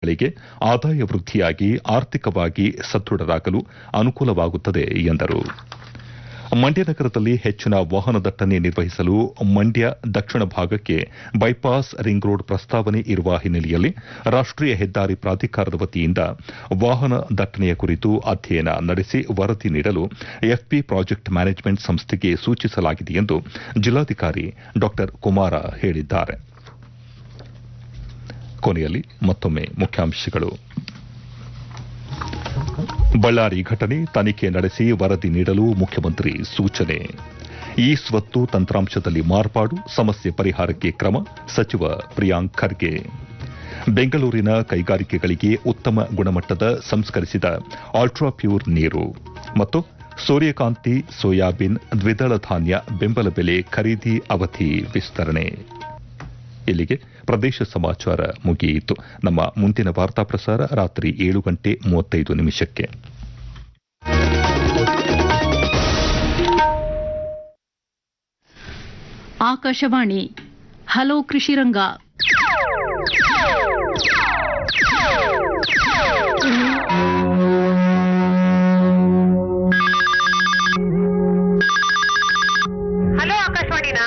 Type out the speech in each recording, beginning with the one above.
ಗಳಿಗೆ ಆದಾಯ ವೃದ್ಧಿಯಾಗಿ ಆರ್ಥಿಕವಾಗಿ ಸದೃಢರಾಗಲು ಅನುಕೂಲವಾಗುತ್ತದೆ ಎಂದರು ಮಂಡ್ಯ ನಗರದಲ್ಲಿ ಹೆಚ್ಚಿನ ವಾಹನ ದಟ್ಟಣೆ ನಿರ್ವಹಿಸಲು ಮಂಡ್ಯ ದಕ್ಷಿಣ ಭಾಗಕ್ಕೆ ಬೈಪಾಸ್ ರಿಂಗ್ ರೋಡ್ ಪ್ರಸ್ತಾವನೆ ಇರುವ ಹಿನ್ನೆಲೆಯಲ್ಲಿ ರಾಷ್ಟೀಯ ಹೆದ್ದಾರಿ ಪ್ರಾಧಿಕಾರದ ವತಿಯಿಂದ ವಾಹನ ದಟ್ಟಣೆಯ ಕುರಿತು ಅಧ್ಯಯನ ನಡೆಸಿ ವರದಿ ನೀಡಲು ಎಫ್ಪಿ ಪ್ರಾಜೆಕ್ಟ್ ಮ್ಯಾನೇಜ್ಮೆಂಟ್ ಸಂಸ್ಥೆಗೆ ಸೂಚಿಸಲಾಗಿದೆ ಎಂದು ಜಿಲ್ಲಾಧಿಕಾರಿ ಡಾ ಕುಮಾರ ಹೇಳಿದ್ದಾರೆ ಕೊನೆಯಲ್ಲಿ ಮತ್ತೊಮ್ಮೆ ಮುಖ್ಯಾಂಶಗಳು ಬಳ್ಳಾರಿ ಘಟನೆ ತನಿಖೆ ನಡೆಸಿ ವರದಿ ನೀಡಲು ಮುಖ್ಯಮಂತ್ರಿ ಸೂಚನೆ ಈ ಸ್ವತ್ತು ತಂತ್ರಾಂಶದಲ್ಲಿ ಮಾರ್ಪಾಡು ಸಮಸ್ಯೆ ಪರಿಹಾರಕ್ಕೆ ಕ್ರಮ ಸಚಿವ ಪ್ರಿಯಾಂಕ್ ಖರ್ಗೆ ಬೆಂಗಳೂರಿನ ಕೈಗಾರಿಕೆಗಳಿಗೆ ಉತ್ತಮ ಗುಣಮಟ್ಟದ ಸಂಸ್ಕರಿಸಿದ ಅಲ್ಟ್ರಾ ಪ್ಯೂರ್ ನೀರು ಮತ್ತು ಸೂರ್ಯಕಾಂತಿ ಸೋಯಾಬೀನ್ ದ್ವಿದಳ ಧಾನ್ಯ ಬೆಂಬಲ ಬೆಲೆ ಖರೀದಿ ಅವಧಿ ವಿಸ್ತರಣೆ ಇಲ್ಲಿಗೆ ಪ್ರದೇಶ ಸಮಾಚಾರ ಮುಗಿಯಿತು ನಮ್ಮ ಮುಂದಿನ ವಾರ್ತಾ ಪ್ರಸಾರ ರಾತ್ರಿ ಏಳು ಗಂಟೆ ಮೂವತ್ತೈದು ನಿಮಿಷಕ್ಕೆ ಆಕಾಶವಾಣಿ ಹಲೋ ಕೃಷಿರಂಗ ಹಲೋ ಆಕಾಶವಾಣಿನಾ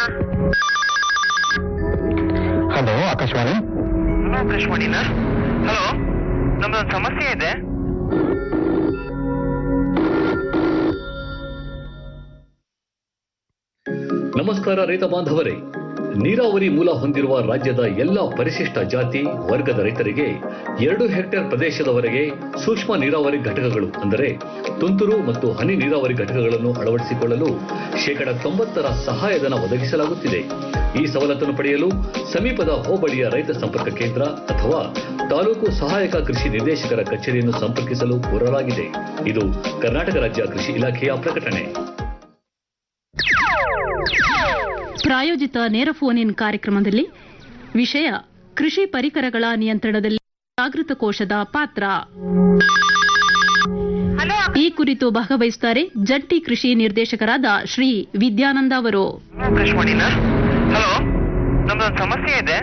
ಹಲೋ ಆಕಾಶವಾಣಿ ಹಲೋ ಆಕಾಶವಾಣಿನಾ ಹಲೋ ನಮ್ದೊಂದು ಸಮಸ್ಯೆ ಇದೆ ನಮಸ್ಕಾರ ರೈತ ಬಾಂಧವರೇ ನೀರಾವರಿ ಮೂಲ ಹೊಂದಿರುವ ರಾಜ್ಯದ ಎಲ್ಲ ಪರಿಶಿಷ್ಟ ಜಾತಿ ವರ್ಗದ ರೈತರಿಗೆ ಎರಡು ಹೆಕ್ಟೇರ್ ಪ್ರದೇಶದವರೆಗೆ ಸೂಕ್ಷ್ಮ ನೀರಾವರಿ ಘಟಕಗಳು ಅಂದರೆ ತುಂತುರು ಮತ್ತು ಹನಿ ನೀರಾವರಿ ಘಟಕಗಳನ್ನು ಅಳವಡಿಸಿಕೊಳ್ಳಲು ಶೇಕಡ ತೊಂಬತ್ತರ ಸಹಾಯಧನ ಒದಗಿಸಲಾಗುತ್ತಿದೆ ಈ ಸವಲತ್ತನ್ನು ಪಡೆಯಲು ಸಮೀಪದ ಹೋಬಳಿಯ ರೈತ ಸಂಪರ್ಕ ಕೇಂದ್ರ ಅಥವಾ ತಾಲೂಕು ಸಹಾಯಕ ಕೃಷಿ ನಿರ್ದೇಶಕರ ಕಚೇರಿಯನ್ನು ಸಂಪರ್ಕಿಸಲು ಕೋರಲಾಗಿದೆ ಇದು ಕರ್ನಾಟಕ ರಾಜ್ಯ ಕೃಷಿ ಇಲಾಖೆಯ ಪ್ರಕಟಣೆ ಪ್ರಾಯೋಜಿತ ನೇರ ಫೋನ್ ಇನ್ ಕಾರ್ಯಕ್ರಮದಲ್ಲಿ ವಿಷಯ ಕೃಷಿ ಪರಿಕರಗಳ ನಿಯಂತ್ರಣದಲ್ಲಿ ಜಾಗೃತ ಕೋಶದ ಪಾತ್ರ ಹಲೋ ಈ ಕುರಿತು ಭಾಗವಹಿಸುತ್ತಾರೆ ಜಂಟಿ ಕೃಷಿ ನಿರ್ದೇಶಕರಾದ ಶ್ರೀ ವಿದ್ಯಾನಂದ ಅವರು ಆಕಾಶವಾಣಿನಾ ಹಲೋ ನಮ್ದೊಂದು ಸಮಸ್ಯೆ ಇದೆ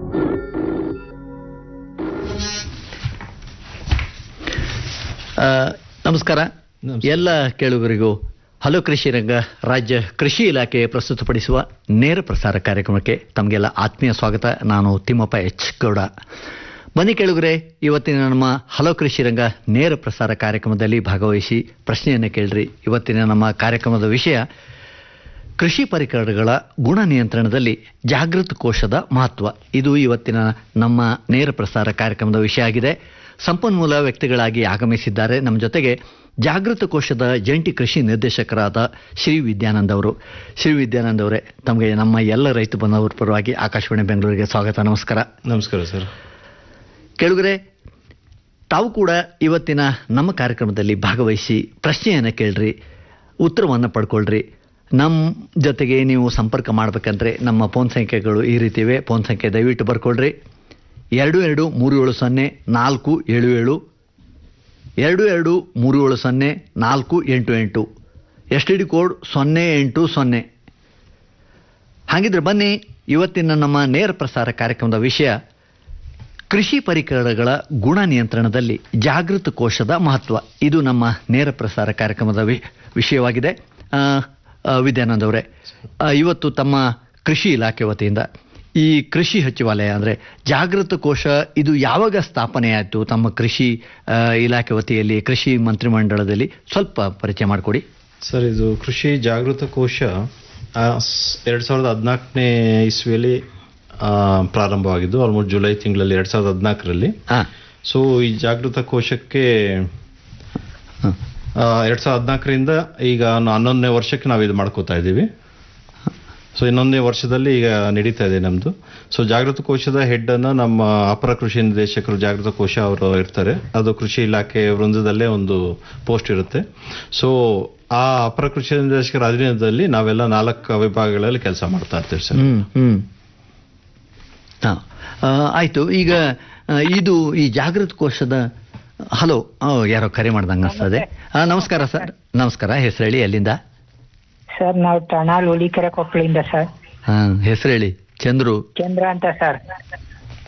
ಆ, ನಮಸ್ಕಾರ ಎಲ್ಲ ಕೇಳುಗರಿಗೂ ಹಲೋ ಕೃಷಿ ರಂಗ ರಾಜ್ಯ ಕೃಷಿ ಇಲಾಖೆ ಪ್ರಸ್ತುತಪಡಿಸುವ ನೇರ ಪ್ರಸಾರ ಕಾರ್ಯಕ್ರಮಕ್ಕೆ ತಮಗೆಲ್ಲ ಆತ್ಮೀಯ ಸ್ವಾಗತ ನಾನು ತಿಮ್ಮಪ್ಪ ಎಚ್ ಗೌಡ ಬನ್ನಿ ಕೇಳುಗರೆ ಇವತ್ತಿನ ನಮ್ಮ ಹಲೋ ಕೃಷಿ ರಂಗ ನೇರ ಪ್ರಸಾರ ಕಾರ್ಯಕ್ರಮದಲ್ಲಿ ಭಾಗವಹಿಸಿ ಪ್ರಶ್ನೆಯನ್ನು ಕೇಳ್ರಿ ಇವತ್ತಿನ ನಮ್ಮ ಕಾರ್ಯಕ್ರಮದ ವಿಷಯ ಕೃಷಿ ಪರಿಕರಗಳ ಗುಣ ನಿಯಂತ್ರಣದಲ್ಲಿ ಜಾಗೃತ ಕೋಶದ ಮಹತ್ವ ಇದು ಇವತ್ತಿನ ನಮ್ಮ ನೇರ ಪ್ರಸಾರ ಕಾರ್ಯಕ್ರಮದ ವಿಷಯ ಆಗಿದೆ ಸಂಪನ್ಮೂಲ ವ್ಯಕ್ತಿಗಳಾಗಿ ಆಗಮಿಸಿದ್ದಾರೆ ನಮ್ಮ ಜೊತೆಗೆ ಜಾಗೃತ ಕೋಶದ ಜಂಟಿ ಕೃಷಿ ನಿರ್ದೇಶಕರಾದ ಶ್ರೀ ವಿದ್ಯಾನಂದ್ ಅವರು ಶ್ರೀ ವಿದ್ಯಾನಂದ್ ಅವರೇ ತಮಗೆ ನಮ್ಮ ಎಲ್ಲ ರೈತ ಬಂಧುವರ ಪರವಾಗಿ ಆಕಾಶವಾಣಿ ಬೆಂಗಳೂರಿಗೆ ಸ್ವಾಗತ ನಮಸ್ಕಾರ ನಮಸ್ಕಾರ ಸರ್ ಕೇಳುಗರೆ ತಾವು ಕೂಡ ಇವತ್ತಿನ ನಮ್ಮ ಕಾರ್ಯಕ್ರಮದಲ್ಲಿ ಭಾಗವಹಿಸಿ ಪ್ರಶ್ನೆಯನ್ನು ಕೇಳ್ರಿ ಉತ್ತರವನ್ನು ಪಡ್ಕೊಳ್ರಿ ನಮ್ಮ ಜೊತೆಗೆ ನೀವು ಸಂಪರ್ಕ ಮಾಡಬೇಕಂದ್ರೆ ನಮ್ಮ ಫೋನ್ ಸಂಖ್ಯೆಗಳು ಈ ರೀತಿ ಇವೆ ಫೋನ್ ಸಂಖ್ಯೆ ದಯವಿಟ್ಟು ಬರ್ಕೊಳ್ರಿ ಎರಡು ಎರಡು ಮೂರು ಏಳು ಸೊನ್ನೆ ನಾಲ್ಕು ಏಳು ಏಳು ಎರಡು ಎರಡು ಮೂರು ಏಳು ಸೊನ್ನೆ ನಾಲ್ಕು ಎಂಟು ಎಂಟು ಎಸ್ ಟಿ ಡಿ ಕೋಡ್ ಸೊನ್ನೆ ಎಂಟು ಸೊನ್ನೆ ಹಾಗಿದ್ರೆ ಬನ್ನಿ ಇವತ್ತಿನ ನಮ್ಮ ನೇರ ಪ್ರಸಾರ ಕಾರ್ಯಕ್ರಮದ ವಿಷಯ ಕೃಷಿ ಪರಿಕರಗಳ ಗುಣ ನಿಯಂತ್ರಣದಲ್ಲಿ ಜಾಗೃತ ಕೋಶದ ಮಹತ್ವ ಇದು ನಮ್ಮ ನೇರ ಪ್ರಸಾರ ಕಾರ್ಯಕ್ರಮದ ವಿ- ವಿಷಯವಾಗಿದೆ ಆ, ಆ, ವಿದ್ಯಾನಂದ್ ಅವರೇ ಆ, ಇವತ್ತು ತಮ್ಮ ಕೃಷಿ ಇಲಾಖೆ ವತಿಯಿಂದ ಈ ಕೃಷಿ ಸಚಿವಾಲಯ ಅಂದರೆ ಜಾಗೃತ ಕೋಶ ಇದು ಯಾವಾಗ ಸ್ಥಾಪನೆ ಆಯಿತು ತಮ್ಮ ಕೃಷಿ ಆ, ಇಲಾಖೆ ವತಿಯಲ್ಲಿ ಕೃಷಿ ಮಂತ್ರಿಮಂಡಲದಲ್ಲಿ ಸ್ವಲ್ಪ ಪರಿಚಯ ಮಾಡಿಕೊಡಿ ಸರ್ ಇದು ಕೃಷಿ ಜಾಗೃತ ಕೋಶ ಎರಡು ಸಾವಿರದ ಹದಿನಾಲ್ಕನೇ ಇಸ್ವಿಯಲ್ಲಿ ಆ, ಪ್ರಾರಂಭವಾಗಿದ್ದು ಆಲ್ಮೋಸ್ಟ್ ಜುಲೈ ತಿಂಗಳಲ್ಲಿ ಎರಡು ಸಾವಿರದ ಹದಿನಾಲ್ಕರಲ್ಲಿ ಹಾಂ ಸೊ ಈ ಜಾಗೃತ ಕೋಶಕ್ಕೆ ಎರಡು ಸಾವಿರದ ಹದಿನಾಲ್ಕರಿಂದ ಈಗ ನ- ಹನ್ನೊಂದನೇ ವರ್ಷಕ್ಕೆ ನಾವು ಇದು ಮಾಡ್ಕೋತಾ ಇದ್ದೀವಿ ಸೊ ಇನ್ನೊಂದನೇ ವರ್ಷದಲ್ಲಿ ಈಗ ನಡೀತಾ ಇದೆ ನಮ್ಮದು ಸೊ ಜಾಗೃತ ಕೋಶದ ಹೆಡ್ ಅನ್ನು ನಮ್ಮ ಅಪರ ಕೃಷಿ ನಿರ್ದೇಶಕರು ಜಾಗೃತ ಕೋಶ ಅವರು ಇರ್ತಾರೆ ಅದು ಕೃಷಿ ಇಲಾಖೆ ವೃಂದದಲ್ಲೇ ಒಂದು ಪೋಸ್ಟ್ ಇರುತ್ತೆ ಸೊ ಆ ಅಪರ ಕೃಷಿ ನಿರ್ದೇಶಕರ ಅಧೀನದಲ್ಲಿ ನಾವೆಲ್ಲ ನಾಲ್ಕು ವಿಭಾಗಗಳಲ್ಲಿ ಕೆಲಸ ಮಾಡ್ತಾ ಇರ್ತೀವಿ ಸರ್ ಹ್ಮ್ ಹ್ಮ್ ಹಾಂ ಆಯಿತು ಈಗ ಆ, ಇದು ಈ ಜಾಗೃತ ಕೋಶದ ಹಲೋ ಯಾರೋ ಕರೆ ಮಾಡ್ದಂಗೆ ಅನಿಸ್ತದೆ ಆ, ನಮಸ್ಕಾರ ಸರ್ ನಮಸ್ಕಾರ ಹೆಸರು ಹೇಳಿ ಎಲ್ಲಿಂದ ಸರ್ ನಾವು ಟಣಾಲ್ ಹುಲಿಕೆರೆ ಕೊಪ್ಪಳಿಂದ ಸರ್ ಹಾಂ ಹೆಸರು ಹೇಳಿ ಚಂದ್ರು ಚಂದ್ರ ಅಂತ ಸರ್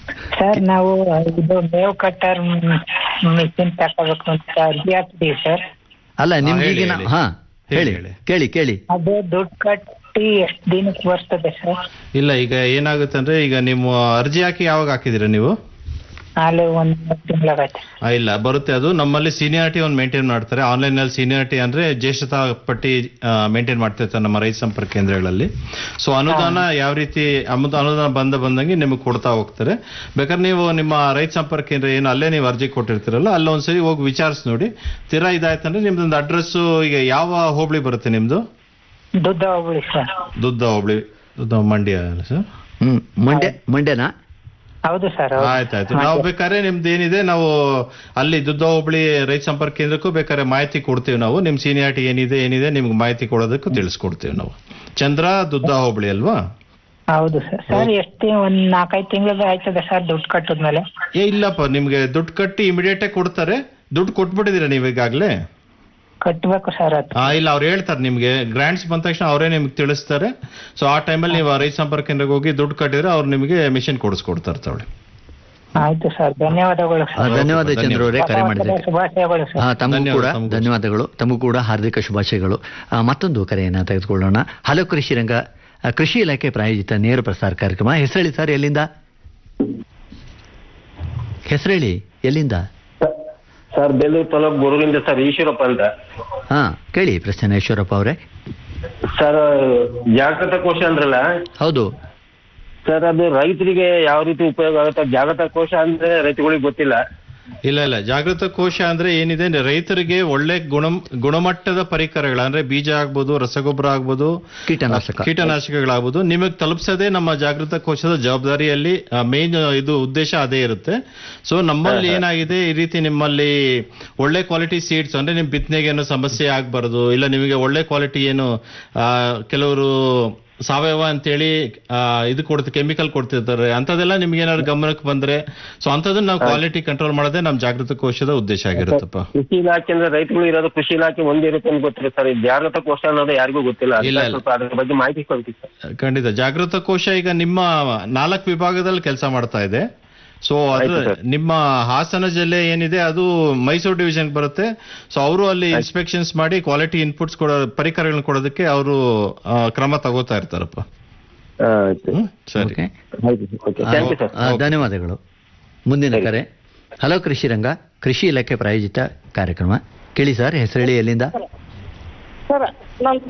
ಸರ್ ನಾವು ಇದು ಮೇವು ಕಟ್ಟರ್ ಮಿಷಿನ್ ತಗೋಬೇಕು ಅಂತ ಅರ್ಜಿ ಹಾಕ್ತೀವಿ ಸರ್ ಅಲ್ಲ ನಿಮ್ಗೆ ಹೇಳಿ, ಈಗಿನ ಹೇಳಿ. ಹಾ ಹೇಳಿ, ಹೇಳಿ ಹೇಳಿ. ಕೇಳಿ ಕೇಳಿ ಅದು ದುಡ್ಡು ಕಟ್ಟಿ ಎಷ್ಟು ದಿನಕ್ಕೆ ಬರ್ತದೆ ಸರ್ ಇಲ್ಲ ಈಗ ಏನಾಗುತ್ತೆ ಅಂದ್ರೆ ಈಗ ನಿಮ್ಮ ಅರ್ಜಿ ಹಾಕಿ ಯಾವಾಗ ಹಾಕಿದ್ದೀರಾ ನೀವು ಅಲ್ಲಿ ಒಂದ್ ಮೂರು ತಿಂಗಳಾಗತ್ತೆ ಆ, ಇಲ್ಲ ಬರುತ್ತೆ ಅದು ನಮ್ಮಲ್ಲಿ ಸೀನಿಯಾರಿಟಿ ಒಂದು ಮೇಂಟೈನ್ ಮಾಡ್ತಾರೆ ಆನ್ಲೈನ್ ನಲ್ಲಿ ಸೀನಿಯಾರಿಟಿ ಅಂದ್ರೆ ಜ್ಯೇಷ್ಠತಾ ಪಟ್ಟಿ ಮೇಂಟೈನ್ ಮಾಡ್ತಿರ್ತಾರೆ ನಮ್ಮ ರೈತ ಸಂಪರ್ಕ ಕೇಂದ್ರಗಳಲ್ಲಿ ಸೊ ಅನುದಾನ ಯಾವ ರೀತಿ ಅಮು- ಅನುದಾನ ಬಂದ ಬಂದಂಗೆ ನಿಮಗೆ ಕೊಡ್ತಾ ಹೋಗ್ತಾರೆ ಬೇಕಾದ್ರೆ ನೀವು ನಿಮ್ಮ ರೈತ ಸಂಪರ್ಕ ಕೇಂದ್ರ ಏನು ಅಲ್ಲೇ ನೀವು ಅರ್ಜಿ ಕೊಟ್ಟಿರ್ತೀರಲ್ಲ ಅಲ್ಲ ಒಂದ್ಸರಿ ಹೋಗಿ ವಿಚಾರಿಸಿ ನೋಡಿ ತೀರಾ ಇದಾಯ್ತಂದ್ರೆ ನಿಮ್ದೊಂದು ಅಡ್ರೆಸ್ ಈಗ ಯಾವ ಹೋಬಳಿ ಬರುತ್ತೆ ನಿಮ್ದು ದುಡ್ಡ ಹೋಗ್ಬಿಡಿ ಸರ್ ದುದ್ದ ಹೋಬಳಿ ದುದ್ದ ಮಂಡ್ಯ ಅಲ್ಲ ಸರ್ ಹ್ಮ್ ಮಂಡ್ಯ ಮಂಡ್ಯನಾ ಹೌದು ಸರ್ ಆಯ್ತಾಯ್ತು ನಾವು ಬೇಕಾದ್ರೆ ನಿಮ್ದು ಏನಿದೆ ನಾವು ಅಲ್ಲಿ ದುದ್ದ ಹೋಬಳಿ ರೈತ ಸಂಪರ್ಕ ಕೇಂದ್ರಕ್ಕೂ ಬೇಕಾದ್ರೆ ಮಾಹಿತಿ ಕೊಡ್ತೀವಿ ನಾವು ನಿಮ್ ಸೀನಿಯಾರಿಟಿ ಏನಿದೆ ಏನಿದೆ ನಿಮ್ಗೆ ಮಾಹಿತಿ ಕೊಡೋದಕ್ಕೂ ತಿಳಿಸ್ಕೊಡ್ತೀವಿ ನಾವು ಚಂದ್ರ ದುದ್ದ ಹೋಬಳಿ ಅಲ್ವಾ ಹೌದು ಸರ್ ಸರ್ ಎಷ್ಟು ಒಂದ್ ನಾಲ್ಕೈದು ತಿಂಗಳಿಗೆ ಆಯ್ತದೆ ಸರ್ ದುಡ್ಡು ಕಟ್ಟಿದ್ಮೇಲೆ ಏ ಇಲ್ಲಪ್ಪ ನಿಮ್ಗೆ ದುಡ್ಡು ಕಟ್ಟಿ ಇಮಿಡಿಯೇಟ್ ಕೊಡ್ತಾರೆ ದುಡ್ಡು ಕೊಟ್ಬಿಟ್ಟಿದ್ದೀರಾ ನೀವು ಈಗಾಗಲೇ ಕಟ್ಬೇಕು ಸರ್ ಅದು ಆ ಇಲ್ಲ ಅವ್ರು ಹೇಳ್ತಾರೆ ನಿಮ್ಗೆ ಗ್ರಾಂಟ್ಸ್ ಬಂದ ತಕ್ಷಣ ಅವರೇ ನಿಮ್ಗೆ ತಿಳಿಸ್ತಾರೆ ಸೊ ಆ ಟೈಮಲ್ಲಿ ನೀವು ಆ ರೈತ ಸಂಪರ್ಕ ಕೇಂದ್ರಕ್ಕೆ ಹೋಗಿ ದುಡ್ಡು ಕಟ್ಟಿದ್ರೆ ಅವ್ರು ನಿಮಗೆ ಮಿಷನ್ ಕೊಡಿಸ್ಕೊಡ್ತಾರೆ ತಗೊಳ್ಳಿ ಆಯ್ತು ಸರ್ ಧನ್ಯವಾದಗಳು ಆ, ಸರ್ ಧನ್ಯವಾದ ಚಂದ್ರ ಅವರೇ ಕರೆ ಮಾಡಿದ್ದಕ್ಕೆ ಶುಭಾಶಯಗಳು ಸರ್ ಹಾ ತಮಗೂ ಧನ್ಯವಾದ, ಕೂಡ ತಮಗೂ ಧನ್ಯವಾದಗಳು ತಮಗೂ ಕೂಡ ಹಾರ್ದಿಕ ಶುಭಾಶಯಗಳು ಆ, ಮತ್ತೊಂದು ಕರೆಯನ್ನ ತೆಗೆದುಕೊಳ್ಳೋಣ ಹಲೋ ಕೃಷಿ ರಂಗ ಆ, ಕೃಷಿ ಇಲಾಖೆ ಪ್ರಾಯೋಜಿತ ನೇರ ಪ್ರಸಾರ ಕಾರ್ಯಕ್ರಮ ಹೆಸರೇಳಿ ಸರ್ ಎಲ್ಲಿಂದ ಹೆಸರೇಳಿ ಎಲ್ಲಿಂದ ಸರ್ ಬೇಲೂರು ತಾಲೂಕು ಗುರುವಿಂದ ಸರ್ ಈಶ್ವರಪ್ಪ ಅಂತ ಹಾ ಕೇಳಿ ಪ್ರಸನ್ನ ಈಶ್ವರಪ್ಪ ಅವರೇ ಸರ್ ಜಾಗೃತ ಕೋಶ ಅಂದ್ರಲ್ಲ ಹೌದು ಸರ್ ಅದು ರೈತರಿಗೆ ಯಾವ ರೀತಿ ಉಪಯೋಗ ಆಗುತ್ತೆ ಜಾಗೃತ ಕೋಶ ಅಂದ್ರೆ ರೈತಗಳಿಗೆ ಗೊತ್ತಿಲ್ಲ ಇಲ್ಲ ಇಲ್ಲ ಜಾಗೃತ ಕೋಶ ಅಂದ್ರೆ ಏನಿದೆ ಅಂದ್ರೆ ರೈತರಿಗೆ ಒಳ್ಳೆ ಗುಣ ಗುಣಮಟ್ಟದ ಪರಿಕರಗಳು ಅಂದ್ರೆ ಬೀಜ ಆಗ್ಬೋದು ರಸಗೊಬ್ಬರ ಆಗ್ಬೋದು ಕೀಟನಾಶಕ. ಕೀಟನಾಶಕಗಳಾಗ್ಬೋದು ನಿಮಗೆ ತಲುಪಿಸೋದೇ ನಮ್ಮ ಜಾಗೃತ ಕೋಶದ ಜವಾಬ್ದಾರಿಯಲ್ಲಿ ಮೇನ್ ಇದು ಉದ್ದೇಶ ಅದೇ ಇರುತ್ತೆ ಸೊ ನಮ್ಮಲ್ಲಿ ಏನಾಗಿದೆ ಈ ರೀತಿ ನಿಮ್ಮಲ್ಲಿ ಒಳ್ಳೆ ಕ್ವಾಲಿಟಿ ಸೀಡ್ಸ್ ಅಂದ್ರೆ ನಿಮ್ ಬಿತ್ತನೆಗೆ ಏನೋ ಸಮಸ್ಯೆ ಆಗ್ಬಾರ್ದು ಇಲ್ಲ ನಿಮಗೆ ಒಳ್ಳೆ ಕ್ವಾಲಿಟಿ ಏನು ಆ, ಕೆಲವರು ಸಾವಯವ ಅಂತೇಳಿ ಆ, ಇದು ಕೊಡ್ತ ಕೆಮಿಕಲ್ ಕೊಡ್ತಿರ್ತಾರೆ ಅಂತದೆಲ್ಲ ನಿಮ್ಗೆ ಏನಾದ್ರು ಗಮನಕ್ಕೆ ಬಂದ್ರೆ ಸೊ ಅಂತದನ್ನ ನಾವು ಕ್ವಾಲಿಟಿ ಕಂಟ್ರೋಲ್ ಮಾಡೋದೇ ನಮ್ಮ ಜಾಗೃತ ಕೋಶದ ಉದ್ದೇಶ ಆಗಿರುತ್ತಪ್ಪ ಕೃಷಿ ಇಲಾಖೆ ಅಂದ್ರೆ ರೈತಗಳು ಇರೋದು ಕೃಷಿ ಇಲಾಖೆ ಒಂದಿರುತ್ತೆ ಅಂತ ಗೊತ್ತಿಲ್ಲ ಸರ್ ಈ ಜಾಗೃತ ಕೋಶ ಅನ್ನೋದು ಯಾರಿಗೂ ಗೊತ್ತಿಲ್ಲ ಅದಕ್ಕೆ ಇಲ್ಲ, ಇಲ್ಲ. ಸ್ವಲ್ಪ ಅದ್ರ ಬಗ್ಗೆ ಮಾಹಿತಿ ಕೊಡ್ತೀವಿ ಸರ್ ಖಂಡಿತ ಜಾಗೃತ ಕೋಶ ಈಗ ನಿಮ್ಮ ನಾಲ್ಕು ವಿಭಾಗದಲ್ಲಿ ಕೆಲಸ ಮಾಡ್ತಾ ಇದೆ ಸೊ ಅದು ಆಯ್ತು ಸರ್. ನಿಮ್ಮ ಹಾಸನ ಜಿಲ್ಲೆ ಏನಿದೆ ಅದು ಮೈಸೂರು ಡಿವಿಷನ್ ಬರುತ್ತೆ ಸೊ ಅವರು ಅಲ್ಲಿ ಇನ್ಸ್ಪೆಕ್ಷನ್ಸ್ ಮಾಡಿ ಕ್ವಾಲಿಟಿ ಇನ್ಪುಟ್ಸ್ ಕೊಡೋ ಪರಿಕರಗಳನ್ನ ಕೊಡೋದಕ್ಕೆ ಅವರು ಕ್ರಮ ತಗೋತಾ ಇರ್ತಾರಪ್ಪ ಹಾ, ಆಯ್ತು ಹ್ಮ್ ಸರಿ ಓಕೆ ಆಯ್ತು ಓಕೆ ಥ್ಯಾಂಕ್ ಯು ಸರ್ ಆ, ಧನ್ಯವಾದಗಳು ಮುಂದಿನ ಕರೆ ಹಲೋ ಕೃಷಿ ರಂಗ ಕೃಷಿ ಇಲಾಖೆ ಪ್ರಾಯೋಜಿತ ಕಾರ್ಯಕ್ರಮ ಕೇಳಿ ಸರ್ ಹೆಸರೇಳಿ ಎಲ್ಲಿಂದ ಸರ್ ನಾನು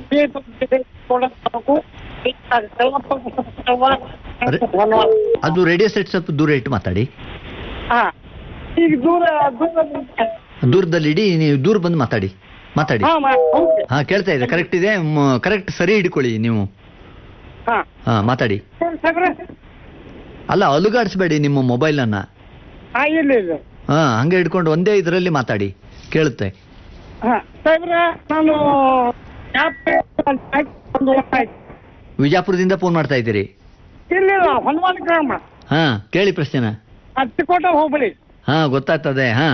ಅರೆ, ಅದು ರೇಡಿಯೋ ಸೆಟ್ ಸ್ವಲ್ಪ ದೂರ ಇಟ್ಟು ಮಾತಾಡಿ ಹಾ ಈಗ ದೂರ ದೂರ ದೂರದಲ್ಲಿ ಇಡಿ ನೀವು ದೂರ ಬಂದು ಮಾತಾಡಿ ಮಾತಾಡಿ ಹಾ ಮಾ- ಹೌದು. ಹಾ ಕೇಳ್ತಾ ಇದೆ ಕರೆಕ್ಟ್ ಇದೆ ಕರೆಕ್ಟ್ ಸರಿ ಹಿಡ್ಕೊಳ್ಳಿ ನೀವು ಹಾ ಹಾ ಮಾತಾಡಿ ಸರ್ ಸಾಹೇಬ್ರೆ ಅಲ್ಲ ಅಲುಗಾಡಿಸ್ಬೇಡಿ ನಿಮ್ಮ ಮೊಬೈಲ್ ಅನ್ನ ಹಾ ಇಲ್ಲ ಇಲ್ಲ ಹಾ ಹಂಗೆ ಹಿಡ್ಕೊಂಡು ಒಂದೇ ಇದರಲ್ಲಿ ಮಾತಾಡಿ ಕೇಳುತ್ತೆ ಹಾ ಸಾಹೇಬ್ರೆ ನಾನು ಯಾಪ್ ಒಂದು ವರ್ಷ ಆಯ್ತು ವಿಜಾಪುರದಿಂದ ಫೋನ್ ಮಾಡ್ತಾ ಇದ್ದೀರಿ ಇಲ್ಲ ಇಲ್ಲ ಹೊನ್ವಾನ ಗ್ರಾಮ ಹಾ ಕೇಳಿ ಪ್ರಶ್ನೆನ ಹತ್ತಿಕೋಟ ಹೋಗ್ಬಿಡಿ ಹಾ ಗೊತ್ತಾಗ್ತದೆ ಹಾ